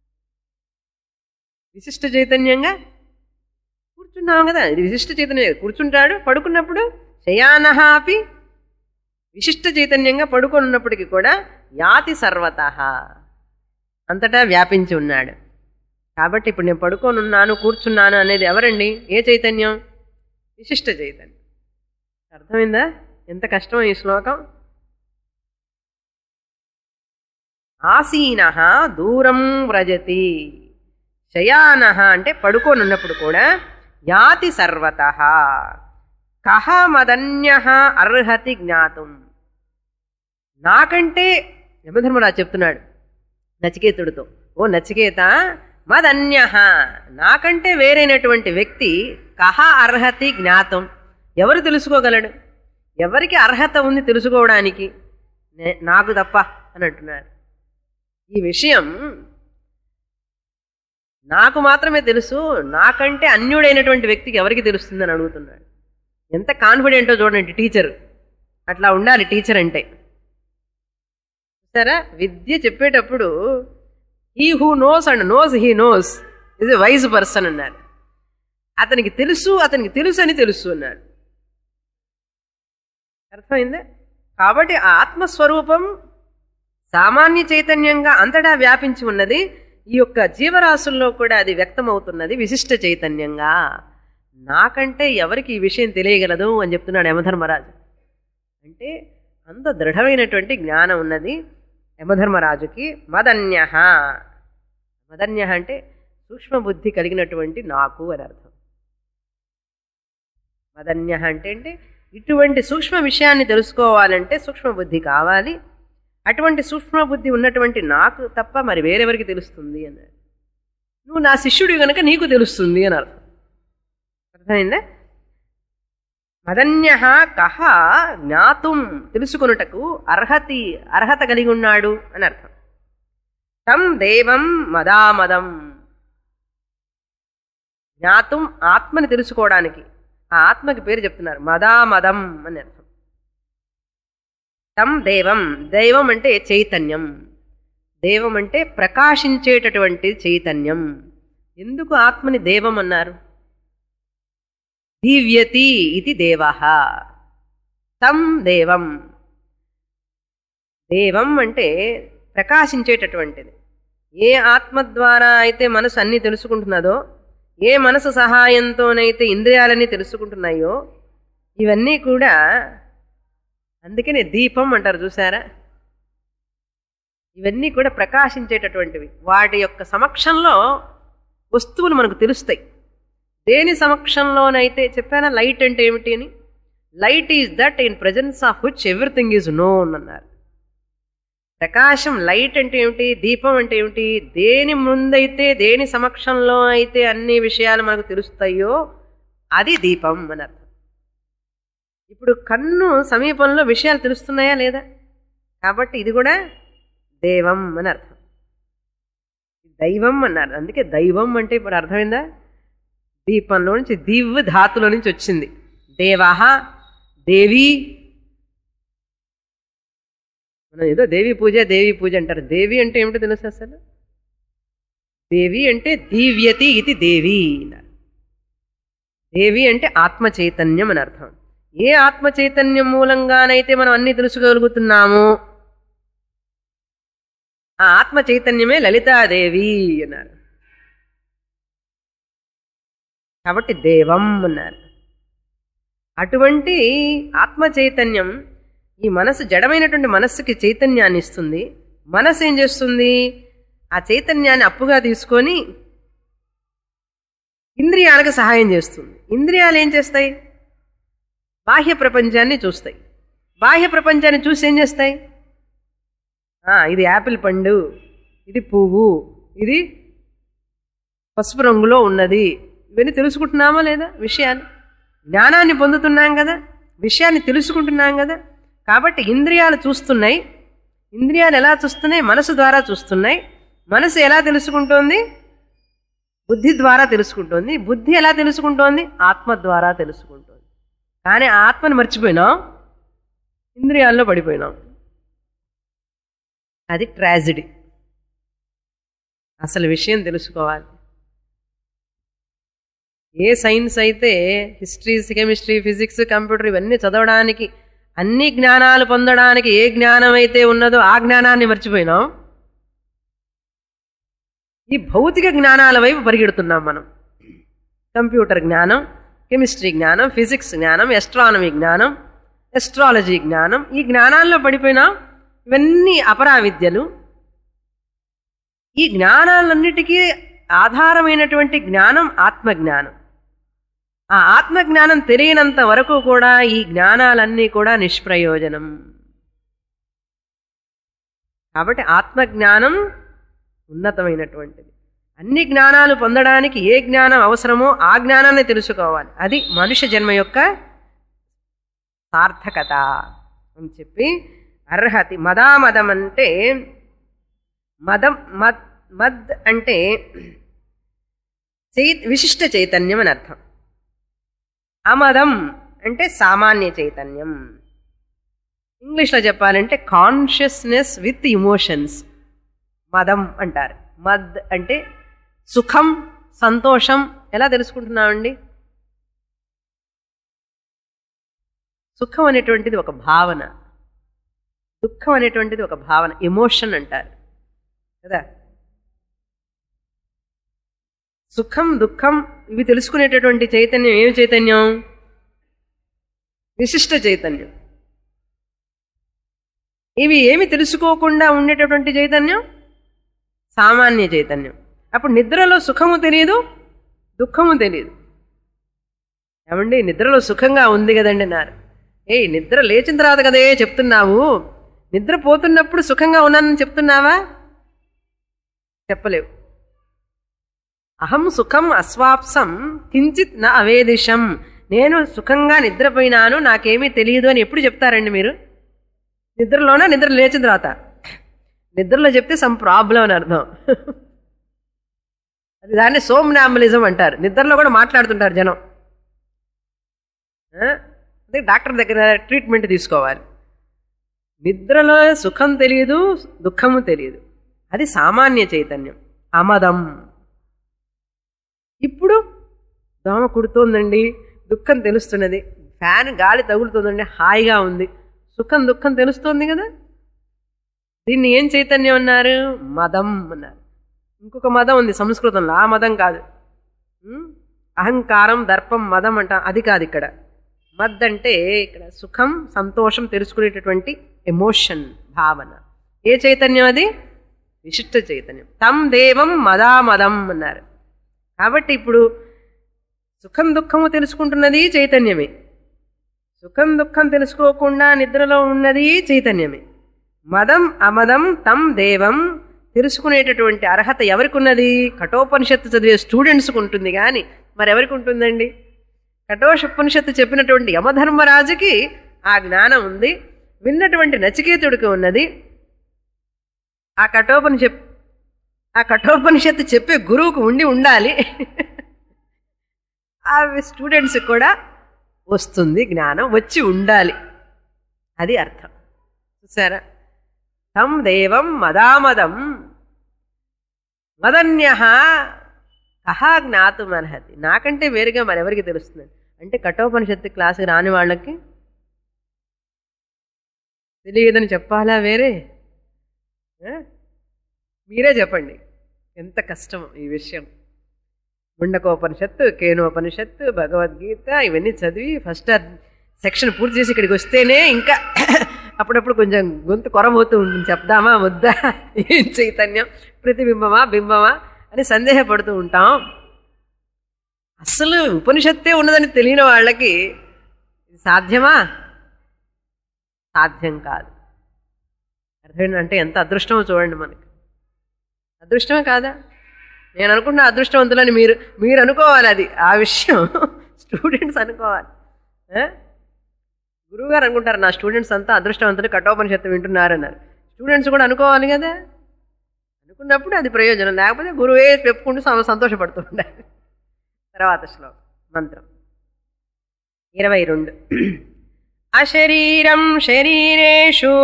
విశిష్ట చైతన్యంగా కూర్చున్నాం కదా ఇది విశిష్ట చైతన్యం కూర్చుంటాడు పడుకున్నప్పుడు శయానహ అపి విశిష్ట చైతన్యంగా పడుకొని ఉన్నప్పటికీ కూడా యాతి సర్వత అంతటా వ్యాపించి ఉన్నాడు కాబట్టి ఇప్పుడు నేను పడుకొని ఉన్నాను కూర్చున్నాను అనేది ఎవరండి ఏ చైతన్యం విశిష్ట చైతన్యం అర్థమైందా ఎంత కష్టమో ఈ శ్లోకం ఆసీన దూరం వ్రజతి శయాన అంటే పడుకొని ఉన్నప్పుడు కూడా యాతి సర్వత కహ మదన్య అర్హతి జ్ఞాతం నాకంటే యమధర్మరాజు చెప్తున్నాడు నచికేతుడితో ఓ నచికేత మదన్య నాకంటే వేరైనటువంటి వ్యక్తి కహ అర్హతి జ్ఞాతం ఎవరు తెలుసుకోగలడు ఎవరికి అర్హత ఉంది తెలుసుకోవడానికి నే- నాకు తప్ప అని అంటున్నాడు ఈ విషయం నాకు మాత్రమే తెలుసు నాకంటే అన్యుడైనటువంటి వ్యక్తికి ఎవరికి తెలుస్తుందని అడుగుతున్నాడు ఎంత కాన్ఫిడెంటో చూడండి టీచర్ అట్లా ఉండాలి టీచర్ అంటే సరే విద్య చెప్పేటప్పుడు he who knows and knows he knows is a wise person అన్నారు అతనికి తెలుసు అతనికి తెలుసు అని తెలుసు అన్నాడు అర్థమైందా కాబట్టి ఆ ఆత్మస్వరూపం సామాన్య చైతన్యంగా అంతటా వ్యాపించి ఉన్నది ఈ యొక్క జీవరాశుల్లో కూడా అది వ్యక్తమవుతున్నది విశిష్ట చైతన్యంగా నాకంటే ఎవరికి ఈ విషయం తెలియగలదు అని చెప్తున్నాడు యమధర్మరాజు అంటే అంత దృఢమైనటువంటి జ్ఞానం ఉన్నది యమధర్మరాజుకి మదన్య మదన్య అంటే సూక్ష్మ బుద్ధి కలిగినటువంటి నాకు అని అర్థం మదన్య అంటే అంటే ఇటువంటి సూక్ష్మ విషయాన్ని తెలుసుకోవాలంటే సూక్ష్మ బుద్ధి కావాలి అటువంటి సూక్ష్మ బుద్ధి ఉన్నటువంటి నాకు తప్ప మరి వేరెవరికి తెలుస్తుంది అన్నాడు నువ్వు నా శిష్యుడు కనుక నీకు తెలుస్తుంది అని అర్థం అర్థమైందా మదన్య కహ జ్ఞాతుం తెలుసుకొనుటకు అర్హతి అర్హత కలిగి ఉన్నాడు అని అర్థం తం దేవం మదామదం జ్ఞాతుం ఆత్మని తెలుసుకోవడానికి ఆ ఆత్మకి పేరు చెప్తున్నారు మదామదం అని అర్థం తం దేవం దైవం అంటే చైతన్యం దేవం అంటే ప్రకాశించేటటువంటి చైతన్యం ఎందుకు ఆత్మని దేవం అన్నారు దీవ్యతి ఇది దేవ తం దేవం దేవం అంటే ప్రకాశించేటటువంటిది ఏ ఆత్మ ద్వారా అయితే మనసు అన్ని తెలుసుకుంటున్నదో ఏ మనసు సహాయంతోనైతే ఇంద్రియాలన్నీ తెలుసుకుంటున్నాయో ఇవన్నీ కూడా అందుకనే దీపం అంటారు చూసారా ఇవన్నీ కూడా ప్రకాశించేటటువంటివి వాటి యొక్క సమక్షంలో వస్తువులు మనకు తెలుస్తాయి దేని సమక్షంలోనైతే చెప్పానా లైట్ అంటే ఏమిటి అని light is that in presence of which everything is known అన్నారు ప్రకాశం లైట్ అంటే ఏమిటి దీపం అంటే ఏమిటి దేని ముందైతే దేని సమక్షంలో అయితే అన్ని విషయాలు మనకు తెలుస్తాయో అది దీపం అని అర్థం ఇప్పుడు కన్ను సమీపంలో విషయాలు తెలుస్తున్నాయా లేదా కాబట్టి ఇది కూడా దేవం అని అర్థం దైవం అన్నారు అందుకే దైవం అంటే ఇప్పుడు అర్థమైందా దీపంలో నుంచి దివ్ ధాతులో నుంచి వచ్చింది దేవాహ దేవి మనం ఏదో దేవి పూజ దేవి పూజ అంటారు దేవి అంటే ఏమిటో తెలుసు అసలు దేవి అంటే దీవ్యతి ఇది దేవి అన్నారు దేవి అంటే ఆత్మ చైతన్యం అని అర్థం ఏ ఆత్మ చైతన్యం మూలంగానైతే మనం అన్ని తెలుసుకోగలుగుతున్నామో ఆ ఆత్మ చైతన్యమే లలితాదేవి అన్నారు కాబట్టి దేవం అన్నారు అటువంటి ఆత్మ చైతన్యం ఈ మనసు జడమైనటువంటి మనస్సుకి చైతన్యాన్ని ఇస్తుంది మనసు ఏం చేస్తుంది ఆ చైతన్యాన్ని అప్పుగా తీసుకొని ఇంద్రియాలకు సహాయం చేస్తుంది ఇంద్రియాలు ఏం చేస్తాయి బాహ్య ప్రపంచాన్ని చూస్తాయి బాహ్య ప్రపంచాన్ని చూసి ఏం చేస్తాయి ఆ, ఇది యాపిల్ పండు ఇది పువ్వు ఇది పసుపు రంగులో ఉన్నది ఇవన్నీ తెలుసుకుంటున్నామా లేదా విషయాన్ని జ్ఞానాన్ని పొందుతున్నాం కదా విషయాన్ని తెలుసుకుంటున్నాం కదా కాబట్టి ఇంద్రియాలు చూస్తున్నాయి ఇంద్రియాలు ఎలా చూస్తున్నాయి మనసు ద్వారా చూస్తున్నాయి మనసు ఎలా తెలుసుకుంటోంది బుద్ధి ద్వారా తెలుసుకుంటోంది బుద్ధి ఎలా తెలుసుకుంటోంది ఆత్మ ద్వారా తెలుసుకుంటోంది కానీ ఆ ఆత్మని మర్చిపోయినాం ఇంద్రియాల్లో పడిపోయినాం అది ట్రాజిడీ అసలు విషయం తెలుసుకోవాలి ఏ సైన్స్ అయితే హిస్టరీ కెమిస్ట్రీ ఫిజిక్స్ కంప్యూటర్ ఇవన్నీ చదవడానికి అన్ని జ్ఞానాలు పొందడానికి ఏ జ్ఞానం అయితే ఉన్నదో ఆ జ్ఞానాన్ని మర్చిపోయినాం ఈ భౌతిక జ్ఞానాల వైపు పరిగెడుతున్నాం మనం కంప్యూటర్ జ్ఞానం కెమిస్ట్రీ జ్ఞానం ఫిజిక్స్ జ్ఞానం ఎస్ట్రానమీ జ్ఞానం ఎస్ట్రాలజీ జ్ఞానం ఈ జ్ఞానాల్లో పడిపోయినాం ఇవన్నీ అపరా విద్యలు ఈ జ్ఞానాలన్నిటికీ ఆధారమైనటువంటి జ్ఞానం ఆత్మజ్ఞానం ఆ ఆత్మజ్ఞానం తెలియనంత వరకు కూడా ఈ జ్ఞానాలన్నీ కూడా నిష్ప్రయోజనం కాబట్టి ఆత్మజ్ఞానం ఉన్నతమైనటువంటిది అన్ని జ్ఞానాలు పొందడానికి ఏ జ్ఞానం అవసరమో ఆ జ్ఞానాన్ని తెలుసుకోవాలి అది మనుష్య జన్మ యొక్క సార్థకత అని చెప్పి అర్హతి మదామదం అంటే మదం మద్ మద్ అంటే చై విశిష్ట చైతన్యం అని అర్థం అమదం అంటే సామాన్య చైతన్యం ఇంగ్లీష్లో చెప్పాలంటే కాన్షియస్నెస్ విత్ ఇమోషన్స్ మదం అంటారు మద్ అంటే సుఖం సంతోషం ఎలా తెలుసుకుంటున్నామండి సుఖం అనేటువంటిది ఒక భావన దుఃఖం అనేటువంటిది ఒక భావన ఎమోషన్ అంటారు కదా సుఖం దుఃఖం ఇవి తెలుసుకునేటటువంటి చైతన్యం ఏమి చైతన్యం విశిష్ట చైతన్యం ఇవి ఏమి తెలుసుకోకుండా ఉండేటటువంటి చైతన్యం సామాన్య చైతన్యం అప్పుడు నిద్రలో సుఖము తెలియదు దుఃఖము తెలియదు ఏమండి నిద్రలో సుఖంగా ఉంది కదండి అన్నారు ఏయ్ నిద్ర లేచిన తర్వాత కదే చెప్తున్నావు నిద్ర పోతున్నప్పుడు సుఖంగా ఉన్నానని చెప్తున్నావా చెప్పలేవు అహం సుఖం అస్వాప్సం కించిత్ నా అవేదిషం నేను సుఖంగా నిద్రపోయినాను నాకేమీ తెలియదు అని ఎప్పుడు చెప్తారండి మీరు నిద్రలోనా నిద్ర లేచిన తర్వాత నిద్రలో చెప్తే సమ్ ప్రాబ్లం అని అర్థం అది దాన్ని సోమ్నాంబలిజం అంటారు నిద్రలో కూడా మాట్లాడుతుంటారు జనం ఆ? అదే డాక్టర్ దగ్గర ట్రీట్మెంట్ తీసుకోవాలి నిద్రలో సుఖం తెలియదు దుఃఖము తెలియదు అది సామాన్య చైతన్యం అమదం ఇప్పుడు దోమ కుడుతోందండి దుఃఖం తెలుస్తున్నది ఫ్యాన్ గాలి తగులుతుందండి హాయిగా ఉంది సుఖం దుఃఖం తెలుస్తోంది కదా దీన్ని ఏం చైతన్యం అన్నారు మదం అన్నారు ఇంకొక మదం ఉంది సంస్కృతంలో ఆ మదం కాదు ఉం? అహంకారం దర్పం మదం అంట అది కాదు ఇక్కడ మద్ అంటే ఇక్కడ సుఖం సంతోషం తెలుసుకునేటటువంటి ఎమోషన్ భావన ఏ చైతన్యం అది విశిష్ట చైతన్యం తం దేవం మదామదం అన్నారు కాబట్టి ఇప్పుడు సుఖం దుఃఖము తెలుసుకుంటున్నది చైతన్యమే సుఖం దుఃఖం తెలుసుకోకుండా నిద్రలో ఉన్నది చైతన్యమే మదం అమదం తం దేవం తెలుసుకునేటటువంటి అర్హత ఎవరికి ఉన్నది కఠోపనిషత్తు చదివే స్టూడెంట్స్కి ఉంటుంది కానీ మరి ఎవరికి ఉంటుందండి కఠోపనిషత్తు చెప్పినటువంటి యమధర్మరాజుకి ఆ జ్ఞానం ఉంది విన్నటువంటి నచికేతుడికి ఉన్నది ఆ కఠోపనిషత్ ఆ కఠోపనిషత్తు చెప్పే గురువుకు ఉండి ఉండాలి ఆ స్టూడెంట్స్ కూడా వస్తుంది జ్ఞానం వచ్చి ఉండాలి అది అర్థం చూసారా తం దేవం మదామదం మదన్య కహా జ్ఞాతుమర్హతి నాకంటే వేరుగా మరెవరికి తెలుస్తుంది అంటే కఠోపనిషత్తు క్లాసు రాని వాళ్ళకి తెలియదని చెప్పాలా వేరే ఆ? మీరే చెప్పండి ఎంత కష్టం ఈ విషయం ముండకోపనిషత్తు కేనోపనిషత్తు భగవద్గీత ఇవన్నీ చదివి ఫస్ట్ సెక్షన్ పూర్తి చేసి ఇక్కడికి వస్తేనే ఇంకా అప్పుడప్పుడు కొంచెం గొంతు కొరబోతూ ఉంటుంది చెప్దామా వద్దా ఏం చైతన్యం ప్రతిబింబమా బింబమా అని సందేహపడుతూ ఉంటాం అస్సలు ఉపనిషత్తే ఉన్నదని తెలియని వాళ్ళకి ఇది సాధ్యమా సాధ్యం కాదు అర్థమైందంటే ఎంత అదృష్టమో చూడండి మనకి అదృష్టమే కాదా నేను అనుకున్న అదృష్టవంతులని మీరు మీరు అనుకోవాలి అది ఆ విషయం స్టూడెంట్స్ అనుకోవాలి ఆ? గురువుగారు అనుకుంటారు నా స్టూడెంట్స్ అంతా అదృష్టవంతులు కఠోపనిషత్తు వింటున్నారు అన్నారు స్టూడెంట్స్ కూడా అనుకోవాలి కదా అనుకున్న చెప్పుకున్నప్పుడు అది ప్రయోజనం లేకపోతే గురువే చెప్పుకుంటూ సం- సంతోషపడుతూ ఉండాలి తర్వాత శ్లోకం మంత్రం ఇరవై రెండు అశరీరం శరీరేషు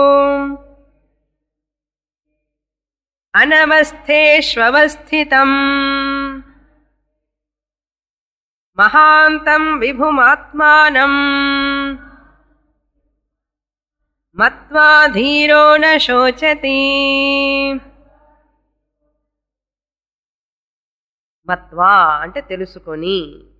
అనవస్థేష్వస్థితం మహాంతం విభుమాత్మానం మత్వా ధీరో న శోచతి మత్వా అంటే తెలుసుకొని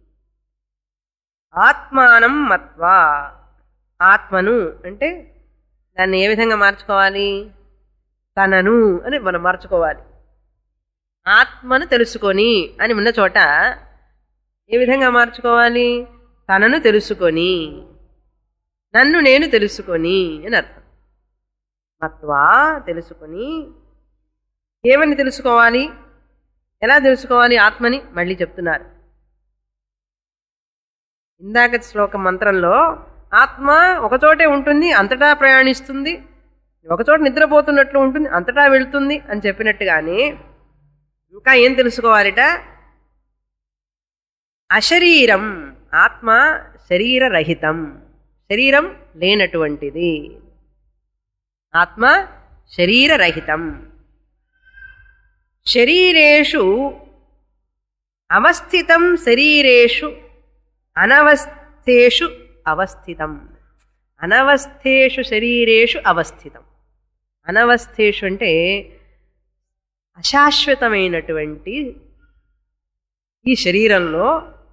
ఆత్మానం మత్వా ఆత్మను అంటే దాన్ని ఏ విధంగా మార్చుకోవాలి తనను అని మనం మార్చుకోవాలి ఆత్మను తెలుసుకొని అని ఉన్న చోట ఏ విధంగా మార్చుకోవాలి తనను తెలుసుకొని నన్ను నేను తెలుసుకొని అని అర్థం మత్వా తెలుసుకొని ఏమని తెలుసుకోవాలి ఎలా తెలుసుకోవాలి ఆత్మని మళ్ళీ చెప్తున్నారు ఇందాక శ్లోక మంత్రంలో ఆత్మ ఒకచోటే ఉంటుంది అంతటా ప్రయాణిస్తుంది ఒకచోట నిద్రపోతున్నట్లు ఉంటుంది అంతటా వెళ్తుంది అని చెప్పినట్టుగానే ఇంకా ఏం తెలుసుకోవాలిట అశరీరం ఆత్మ శరీరరహితం శరీరం లేనటువంటిది ఆత్మ శరీరరహితం శరీరేషు అవస్థితం శరీరేషు అనవస్థేషు అవస్థితం అనవస్థేషు శరీరేషు అవస్థితం అనవస్థేషు అంటే అశాశ్వతమైనటువంటి ఈ శరీరంలో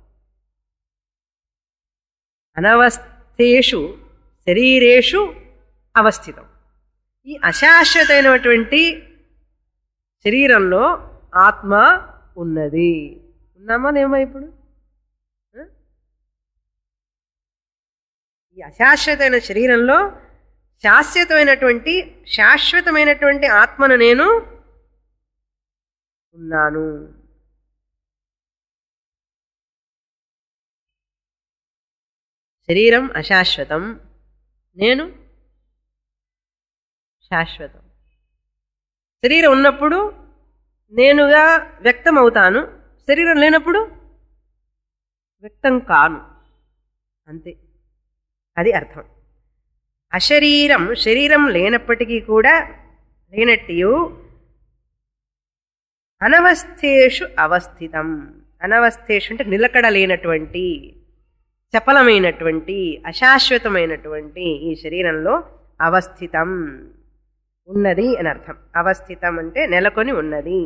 అనవస్థేషు శరీరేషు అవస్థితం ఈ అశాశ్వతమైనటువంటి శరీరంలో ఆత్మ ఉన్నది ఉన్నామా లేమా ఇప్పుడు ఆ? ఈ అశాశ్వతమైన శరీరంలో శాశ్వతమైనటువంటి శాశ్వతమైనటువంటి ఆత్మను నేను ఉన్నాను శరీరం అశాశ్వతం నేను శాశ్వతం శరీరం ఉన్నప్పుడు నేనుగా వ్యక్తం అవుతాను శరీరం లేనప్పుడు వ్యక్తం కాను అంతే అది అర్థం అశరీరం శరీరం లేనప్పటికీ కూడా లేనట్టు అనవస్థేషు అవస్థితం అనవస్థేషు అంటే నిలకడ లేనటువంటి చపలమైనటువంటి అశాశ్వతమైనటువంటి ఈ శరీరంలో అవస్థితం ఉన్నది అని అర్థం అవస్థితం అంటే నెలకొని ఉన్నది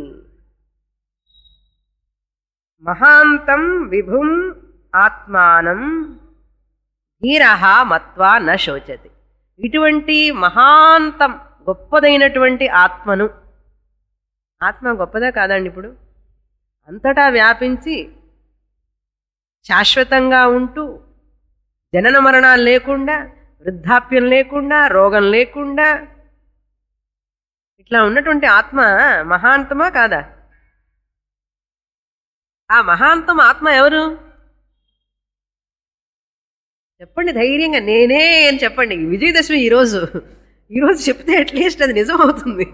మహాంతం విభుం ఆత్మానం ధీరహ మత్వా న శోచతి ఇటువంటి మహాంతం గొప్పదైనటువంటి ఆత్మను ఆత్మ గొప్పదా కాదండి ఇప్పుడు అంతటా వ్యాపించి శాశ్వతంగా ఉంటూ జనన మరణాలు లేకుండా వృద్ధాప్యం లేకుండా రోగం లేకుండా ఇట్లా ఉన్నటువంటి ఆత్మ మహాంతమా కాదా ఆ మహాంతం ఆత్మ ఎవరు చెప్పండి ధైర్యంగా నేనే అని చెప్పండి విజయదశమి ఈరోజు ఈరోజు చెప్తే అట్లీస్ట్ అది నిజం అవుతుంది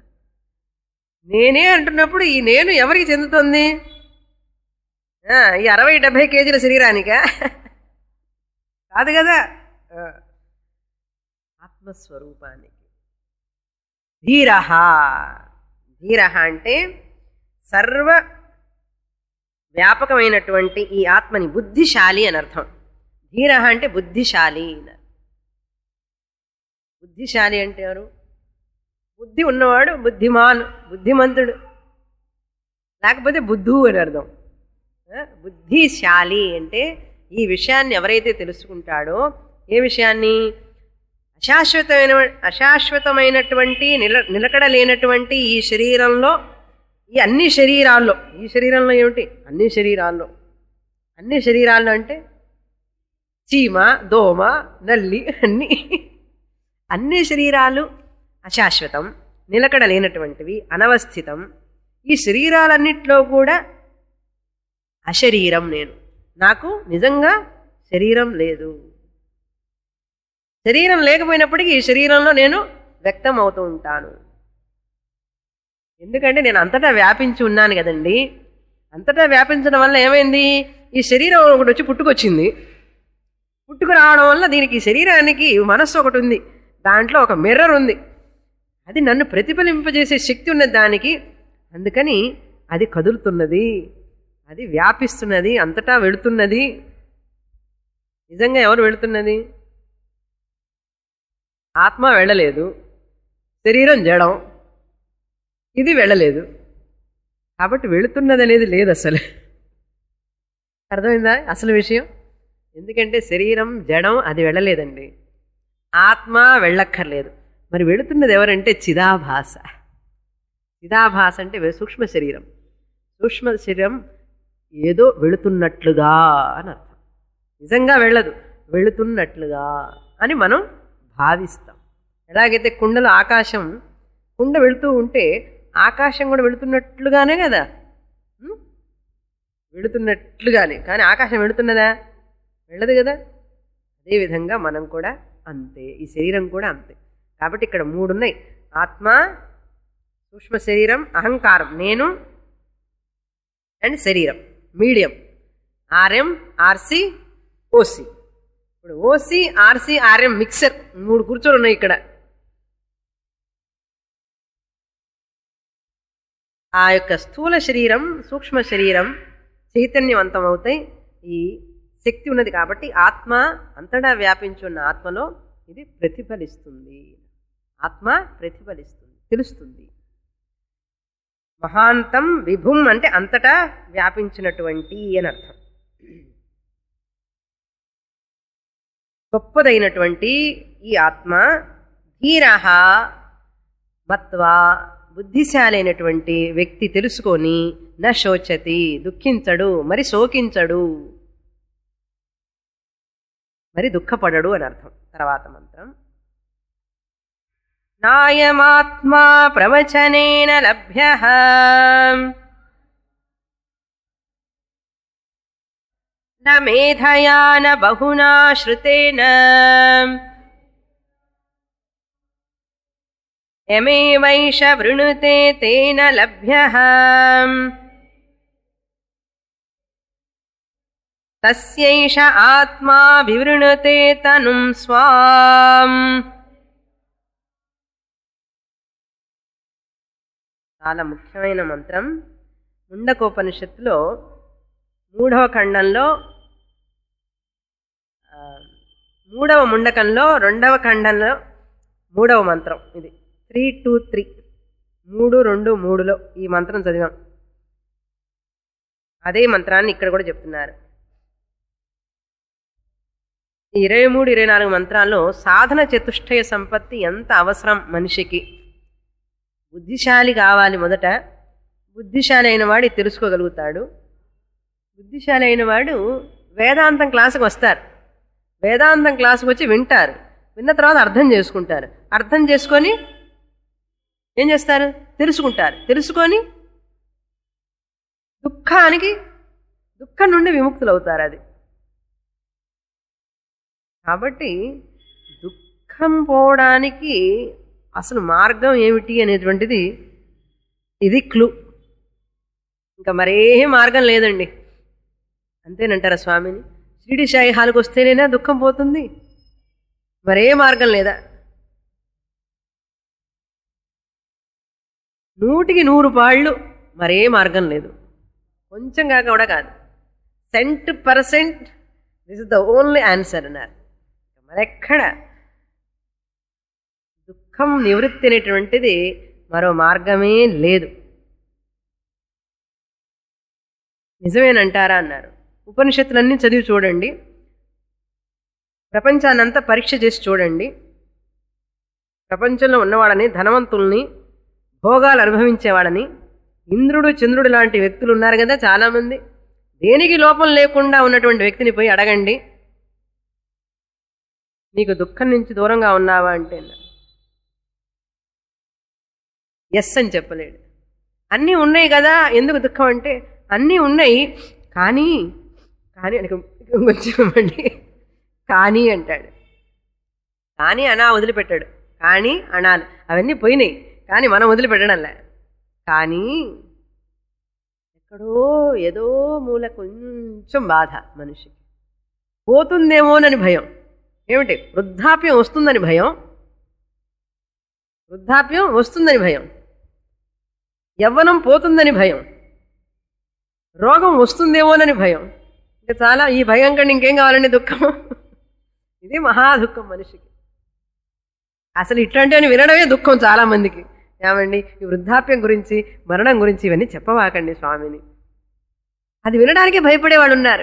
నేనే అంటున్నప్పుడు ఈ నేను ఎవరికి చెందుతుంది ఆ, ఈ అరవై డెబ్భై కేజీల శరీరానికా కాదు కదా ఆ, ఆత్మస్వరూపానికి ధీర ధీర అంటే సర్వ వ్యాపకమైనటువంటి ఈ ఆత్మని బుద్ధిశాలి అని అర్థం ధీర అంటే బుద్ధిశాలి అని అర్థం. బుద్ధిశాలి అంటే ఎవరు బుద్ధి ఉన్నవాడు బుద్ధిమాన్ బుద్ధిమంతుడు లేకపోతే బుద్ధు అని అర్థం ఆ, బుద్ధిశాలి అంటే ఈ విషయాన్ని ఎవరైతే తెలుసుకుంటాడో ఏ విషయాన్ని అశాశ్వతమైన అశాశ్వతమైనటువంటి నిల నిలకడ లేనటువంటి ఈ శరీరంలో ఈ అన్ని శరీరాల్లో ఈ శరీరంలో ఏమిటి అన్ని శరీరాల్లో అన్ని శరీరాల్లో అంటే చీమ దోమ నల్లి అన్ని అన్ని శరీరాలు అశాశ్వతం నిలకడ లేనటువంటివి అనవస్థితం ఈ శరీరాలన్నిట్లో కూడా అశరీరం నేను నాకు నిజంగా శరీరం లేదు శరీరం లేకపోయినప్పటికీ ఈ శరీరంలో నేను వ్యక్తం అవుతూ ఉంటాను ఎందుకంటే నేను అంతటా వ్యాపించి ఉన్నాను కదండి అంతటా వ్యాపించడం వల్ల ఏమైంది ఈ శరీరం ఒకటి వచ్చి పుట్టుకొచ్చింది పుట్టుకు రావడం వల్ల దీనికి ఈ శరీరానికి మనస్సు ఒకటి ఉంది దాంట్లో ఒక మిర్రర్ ఉంది అది నన్ను ప్రతిఫలింపజేసే శక్తి ఉన్నది దానికి అందుకని అది కదులుతున్నది అది వ్యాపిస్తున్నది అంతటా వెళుతున్నది నిజంగా ఎవరు వెళుతున్నది ఆత్మ వెళ్ళలేదు శరీరం జడం ఇది వెళ్ళలేదు కాబట్టి వెళుతున్నది అనేది లేదు అసలు అర్థమైందా అసలు విషయం ఎందుకంటే శరీరం జడం అది వెళ్ళలేదండి ఆత్మ వెళ్ళక్కర్లేదు మరి వెళుతున్నది ఎవరంటే చిదాభాస చిదాభాస అంటే వే- సూక్ష్మ శరీరం సూక్ష్మ శరీరం ఏదో వెళుతున్నట్లుగా అని అర్థం నిజంగా వెళ్ళదు వెళుతున్నట్లుగా అని మనం భావిస్తాం ఎలాగైతే కుండలో ఆకాశం కుండ వెళుతూ ఉంటే ఆకాశం కూడా వెళుతున్నట్లుగానే కదా ఉం? వెళుతున్నట్లుగానే కానీ ఆకాశం వెళుతున్నదా వెళ్ళదు కదా అదేవిధంగా మనం కూడా అంతే ఈ శరీరం కూడా అంతే కాబట్టి ఇక్కడ మూడు ఉన్నాయి ఆత్మ సూక్ష్మ శరీరం అహంకారం నేను అండ్ శరీరం మీడియం ఆర్ఎం ఆర్సి ఓసి ఇప్పుడు ఓసి ఆర్సి ఆర్ఎం మిక్సర్ మూడు కూర్చొని ఉన్నాయి ఇక్కడ ఆ యొక్క స్థూల శరీరం సూక్ష్మ శరీరం చైతన్యవంతం అవుతాయి ఈ శక్తి ఉన్నది కాబట్టి ఆత్మ అంతటా వ్యాపించి ఉన్న ఆత్మలో ఇది ప్రతిఫలిస్తుంది ఆత్మ ప్రతిఫలిస్తుంది తెలుస్తుంది మహాంతం విభుం అంటే అంతటా వ్యాపించినటువంటి అని అర్థం గొప్పదైనటువంటి ఈ ఆత్మ ధీర మత్వా బుద్ధిశాలైనటువంటి వ్యక్తి తెలుసుకొని న శోచతి దుఃఖించడు మరి శోకించడు మరి దుఃఖపడడు అని అర్థం తర్వాత మంత్రం నాయమాత్మా ప్రవచనేన లభ్య న మేధయా న బహునా శ్రుతేన యమేవైష వృణుతే తేన లభ్య తస్యైష ఆత్మా వివృణుతే తనుం స్వాం చాలా ముఖ్యమైన మంత్రం ముండకోపనిషత్తులో మూడవ ఖండంలో ఆ, మూడవ ముండకంలో రెండవ ఖండంలో మూడవ మంత్రం ఇది త్రీ టూ త్రీ మూడు రెండు మూడులో ఈ మంత్రం చదివాం అదే మంత్రాన్ని ఇక్కడ కూడా చెప్తున్నారు ఈ ఇరవై మూడు ఇరవై నాలుగు మంత్రాల్లో సాధన చతుష్టయ సంపత్తి ఎంత అవసరం మనిషికి బుద్ధిశాలి కావాలి మొదట బుద్ధిశాలి అయిన వాడు ఇది తెలుసుకోగలుగుతాడు బుద్ధిశాలి అయిన వాడు వేదాంతం క్లాసుకు వస్తారు వేదాంతం క్లాసుకు వచ్చి వింటారు విన్న తర్వాత అర్థం చేసుకుంటారు అర్థం చేసుకొని ఏం చేస్తారు తెలుసుకుంటారు తెలుసుకొని దుఃఖానికి దుఃఖం నుండి విముక్తులు అవుతారు అది కాబట్టి దుఃఖం పోవడానికి అసలు మార్గం ఏమిటి అనేటువంటిది ఇది క్లూ ఇంకా మరే మార్గం లేదండి అంతేనంటారా స్వామిని షిరిడి సాయి హాల్కి వస్తేనేనా దుఃఖం పోతుంది మరే మార్గం లేదా నూటికి నూరు పాళ్ళు మరే మార్గం లేదు కొంచెం కాక కూడా కాదు cent percent this is the only answer అన్నారు మరెక్కడ దుఃఖం నివృత్తి అనేటువంటిది మరో మార్గమే లేదు నిజమేనంటారా అన్నారు ఉపనిషత్తులన్నీ చదివి చూడండి ప్రపంచాన్నంతా పరీక్ష చేసి చూడండి ప్రపంచంలో ఉన్నవాడని ధనవంతుల్ని భోగాలు అనుభవించేవాడని ఇంద్రుడు చంద్రుడు లాంటి వ్యక్తులు ఉన్నారు కదా చాలామంది దేనికి లోపం లేకుండా ఉన్నటువంటి వ్యక్తిని పోయి అడగండి నీకు దుఃఖం నుంచి దూరంగా ఉన్నావా అంటే ఎస్ అని చెప్పలేడు అన్నీ ఉన్నాయి కదా ఎందుకు దుఃఖం అంటే అన్నీ ఉన్నాయి కానీ కానీ అని కొంచెం మళ్ళీ కానీ అంటాడు కానీ అనా వదిలిపెట్టాడు కానీ అనాలి అవన్నీ పోయినాయి కానీ మనం వదిలిపెట్టడంలే కానీ ఎక్కడో ఏదో మూల కొంచెం బాధ మనిషికి పోతుందేమోనని భయం ఏమిటి వృద్ధాప్యం వస్తుందని భయం వృద్ధాప్యం వస్తుందని భయం యవ్వనం పోతుందని భయం రోగం వస్తుందేమోనని భయం ఇంకా చాలా ఈ భయం కంటే ఇంకేం కావాలండి దుఃఖం ఇది మహా దుఃఖం మనిషికి అసలు ఇట్లాంటివన్నీ వినడమే దుఃఖం చాలా మందికి ఏమండి ఈ వృద్ధాప్యం గురించి మరణం గురించి ఇవన్నీ చెప్పవాకండి స్వామిని అది వినడానికి భయపడేవాళ్ళు ఉన్నారు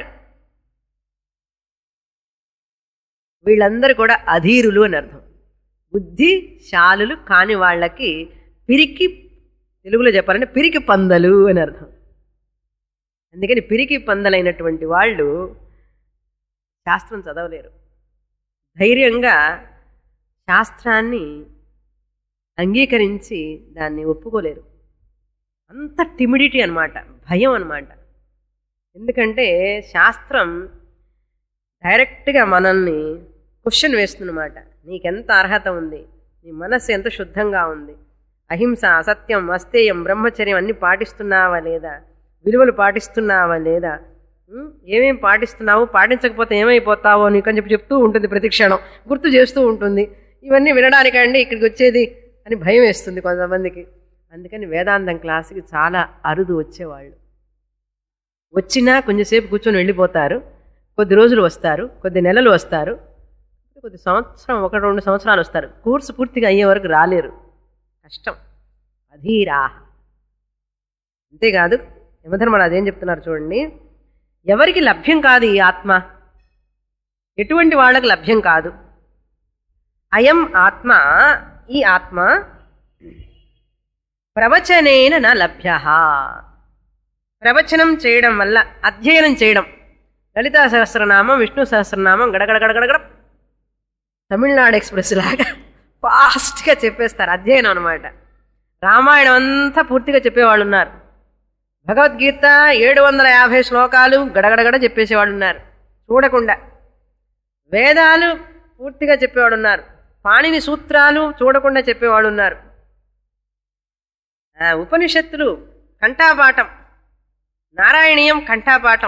వీళ్ళందరూ కూడా అధీరులు అని అర్థం బుద్ధిశాలులు కాని వాళ్ళకి పిరికి తెలుగులో చెప్పాలంటే పిరికి పందలు అని అర్థం అందుకని పిరికి పందలైనటువంటి వాళ్ళు శాస్త్రం చదవలేరు ధైర్యంగా శాస్త్రాన్ని అంగీకరించి దాన్ని ఒప్పుకోలేరు అంత టిమిడిటీ అన్నమాట భయం అన్నమాట ఎందుకంటే శాస్త్రం డైరెక్ట్గా మనల్ని క్వశ్చన్ వేస్తుందన్నమాట నీకెంత అర్హత ఉంది నీ మనస్సు ఎంత శుద్ధంగా ఉంది అహింస అసత్యం అస్తేయం బ్రహ్మచర్యం అన్ని పాటిస్తున్నావా లేదా విలువలు పాటిస్తున్నావా లేదా ఉం? ఏమేం పాటిస్తున్నావు పాటించకపోతే ఏమైపోతావో నీకు అని చెప్పి చెప్తూ ఉంటుంది ప్రతి క్షణం గుర్తు చేస్తూ ఉంటుంది ఇవన్నీ వినడానికండి ఇక్కడికి వచ్చేది అని భయం వేస్తుంది కొంతమందికి అందుకని వేదాంతం క్లాసుకి చాలా అరుదు వచ్చేవాళ్ళు వచ్చినా కొంచెంసేపు కూర్చొని వెళ్ళిపోతారు కొద్ది రోజులు వస్తారు కొద్ది నెలలు వస్తారు కొద్ది సంవత్సరం ఒక రెండు సంవత్సరాలు వస్తారు కోర్సు పూర్తిగా అయ్యే వరకు రాలేరు కష్టం అధీరాహ అంతేకాదు యమధర్మరాజు ఏం చెప్తున్నారు చూడండి ఎవరికి లభ్యం కాదు ఈ ఆత్మ ఎటువంటి వాళ్ళకి లభ్యం కాదు అయం ఆత్మ ఈ ఆత్మ ప్రవచనేన నా లభ్య ప్రవచనం చేయడం వల్ల అధ్యయనం చేయడం లలితా సహస్రనామం విష్ణు సహస్రనామం గడగడ గడగడగడ తమిళనాడు ఎక్స్ప్రెస్ లాగా ఫాస్ట్గా చెప్పేస్తారు అధ్యయనం అనమాట రామాయణం అంతా పూర్తిగా చెప్పేవాళ్ళు ఉన్నారు భగవద్గీత ఏడు వందల యాభై శ్లోకాలు గడగడగడ చెప్పేసేవాళ్ళు ఉన్నారు చూడకుండా వేదాలు పూర్తిగా చెప్పేవాడు ఉన్నారు పాణిని సూత్రాలు చూడకుండా చెప్పేవాళ్ళు ఉన్నారు ఆ, ఉపనిషత్తులు కంఠాపాఠం నారాయణీయం కంఠాపాఠం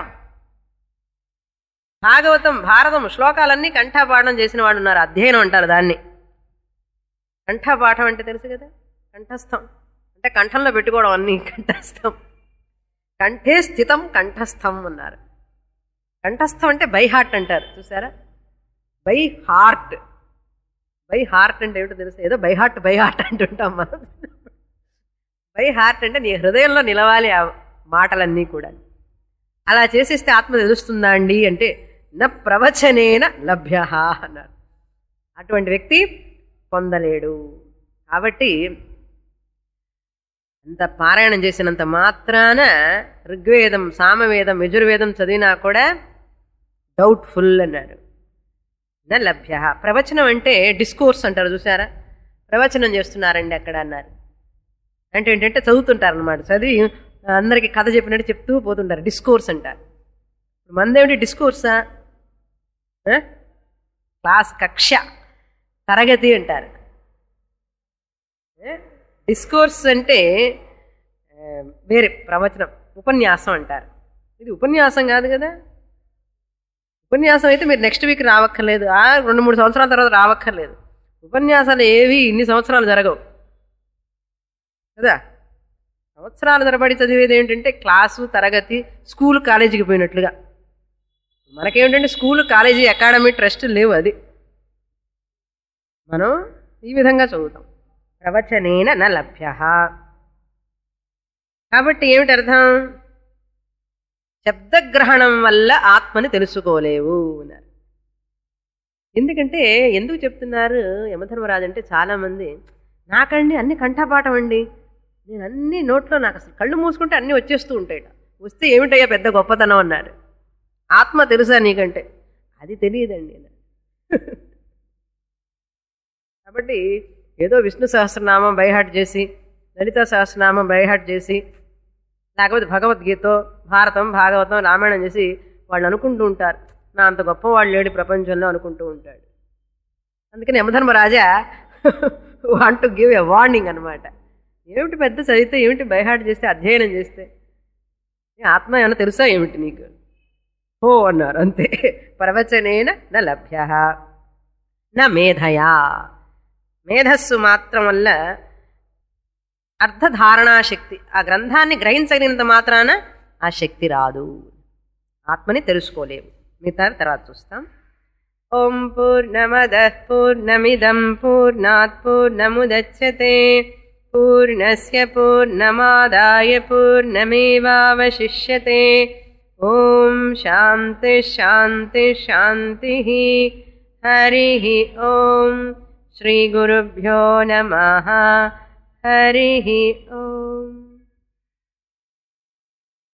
భాగవతం భారతం శ్లోకాలన్నీ కంఠాపాఠం చేసిన వాళ్ళు ఉన్నారు అధ్యయనం అంటారు దాన్ని కంఠపాఠం అంటే తెలుసు కదా కంఠస్థం అంటే కంఠంలో పెట్టుకోవడం అన్ని కంఠస్థం కంఠే స్థితం కంఠస్థం అన్నారు కంఠస్థం అంటే బై హార్ట్ అంటారు చూసారా బై హార్ట్ బై హార్ట్ అంటే ఏమిటో తెలుసు ఏదో బై హార్ట్ బై హార్ట్ అంటుంటాం మనం బై హార్ట్ అంటే నీ హృదయంలో నిలవాలి ఆ మాటలన్నీ కూడా అలా చేసేస్తే ఆత్మ తెలుస్తుందా అండి అంటే న ప్రవచనేన లభ్య అన్నారు అటువంటి వ్యక్తి పొందలేడు కాబట్టి అంత పారాయణం చేసినంత మాత్రాన ఋగ్వేదం సామవేదం యజుర్వేదం చదివినా కూడా డౌట్ఫుల్ అన్నాడు నా లభ్య ప్రవచనం అంటే డిస్కోర్స్ అంటారు చూసారా ప్రవచనం చేస్తున్నారండి అక్కడ అన్నారు అంటే ఏంటంటే చదువుతుంటారు అనమాట చదివి అందరికీ కథ చెప్పినట్టు చెప్తూ పోతుంటారు డిస్కోర్స్ అంటారు మందేమిటి డిస్కోర్సా ఆ? క్లాస్ కక్ష తరగతి అంటారు ఏ? డిస్కోర్స్ అంటే ఆ, వేరే ప్రవచనం ఉపన్యాసం అంటారు ఇది ఉపన్యాసం కాదు కదా ఉపన్యాసం అయితే మీరు నెక్స్ట్ వీక్ రావక్కర్లేదు ఆ రెండు మూడు సంవత్సరాల తర్వాత రావక్కర్లేదు ఉపన్యాసాలు ఏవి ఇన్ని సంవత్సరాలు జరగవు కదా సంవత్సరాల తరబడి చదివేది ఏంటంటే క్లాసు తరగతి స్కూల్ కాలేజీకి పోయినట్లుగా మనకేమిటంటే స్కూల్ కాలేజీ అకాడమీ ట్రస్ట్ లేవు అది మనం ఈ విధంగా చదువుతాం ప్రవచనేన న లభ్య కాబట్టి ఏమిటి అర్థం శబ్దగ్రహణం వల్ల ఆత్మని తెలుసుకోలేవు అన్నారు ఎందుకంటే ఎందుకు చెప్తున్నారు యమధర్మరాజు అంటే చాలామంది నాకండి అన్ని కంఠపాఠం అండి నేను అన్ని నోట్లో నాకు అసలు కళ్ళు మూసుకుంటే అన్నీ వచ్చేస్తూ ఉంటాయట వస్తే ఏమిటయ్యా పెద్ద గొప్పతనం అన్నారు ఆత్మ తెలుసా నీకంటే అది తెలియదండి అన్నాడు. కాబట్టి ఏదో విష్ణు సహస్రనామం బైహాట్ చేసి లలిత సహస్రనామం బైహాట్ చేసి లేకపోతే భగవద్గీత భారతం భాగవతం రామాయణం చేసి వాళ్ళు అనుకుంటూ ఉంటారు నా అంత గొప్పవాళ్ళు లేడు ప్రపంచంలో అనుకుంటూ ఉంటాడు అందుకని Yamadharmaraja want to give a warning అనమాట ఏమిటి పెద్ద చదివితే ఏమిటి బైహార్ట్ చేస్తే అధ్యయనం చేస్తే ఏ ఆత్మ ఏమైనా తెలుసా ఏమిటి నీకు ఓ అన్నారు అంతే ప్రవచనేన న లభ్య నా మేధయా మేధస్సు మాత్రం వల్ల అర్థధారణా శక్తి ఆ గ్రంథాన్ని గ్రహించగలిగినంత మాత్రాన ఆ శక్తి రాదు ఆత్మని తెలుసుకోలేము మిగతా తర్వాత చూస్తాం ఓం పూర్ణమద పూర్ణమిదం పూర్ణాత్ పూర్ణముదచ్చతే పూర్ణస్య పూర్ణమాదాయ పూర్ణమేవావశిష్యతే ఓం శాంతి శాంతి శాంతి హరి ఓం శ్రీ గురుభ్యో నమ హరి ఓం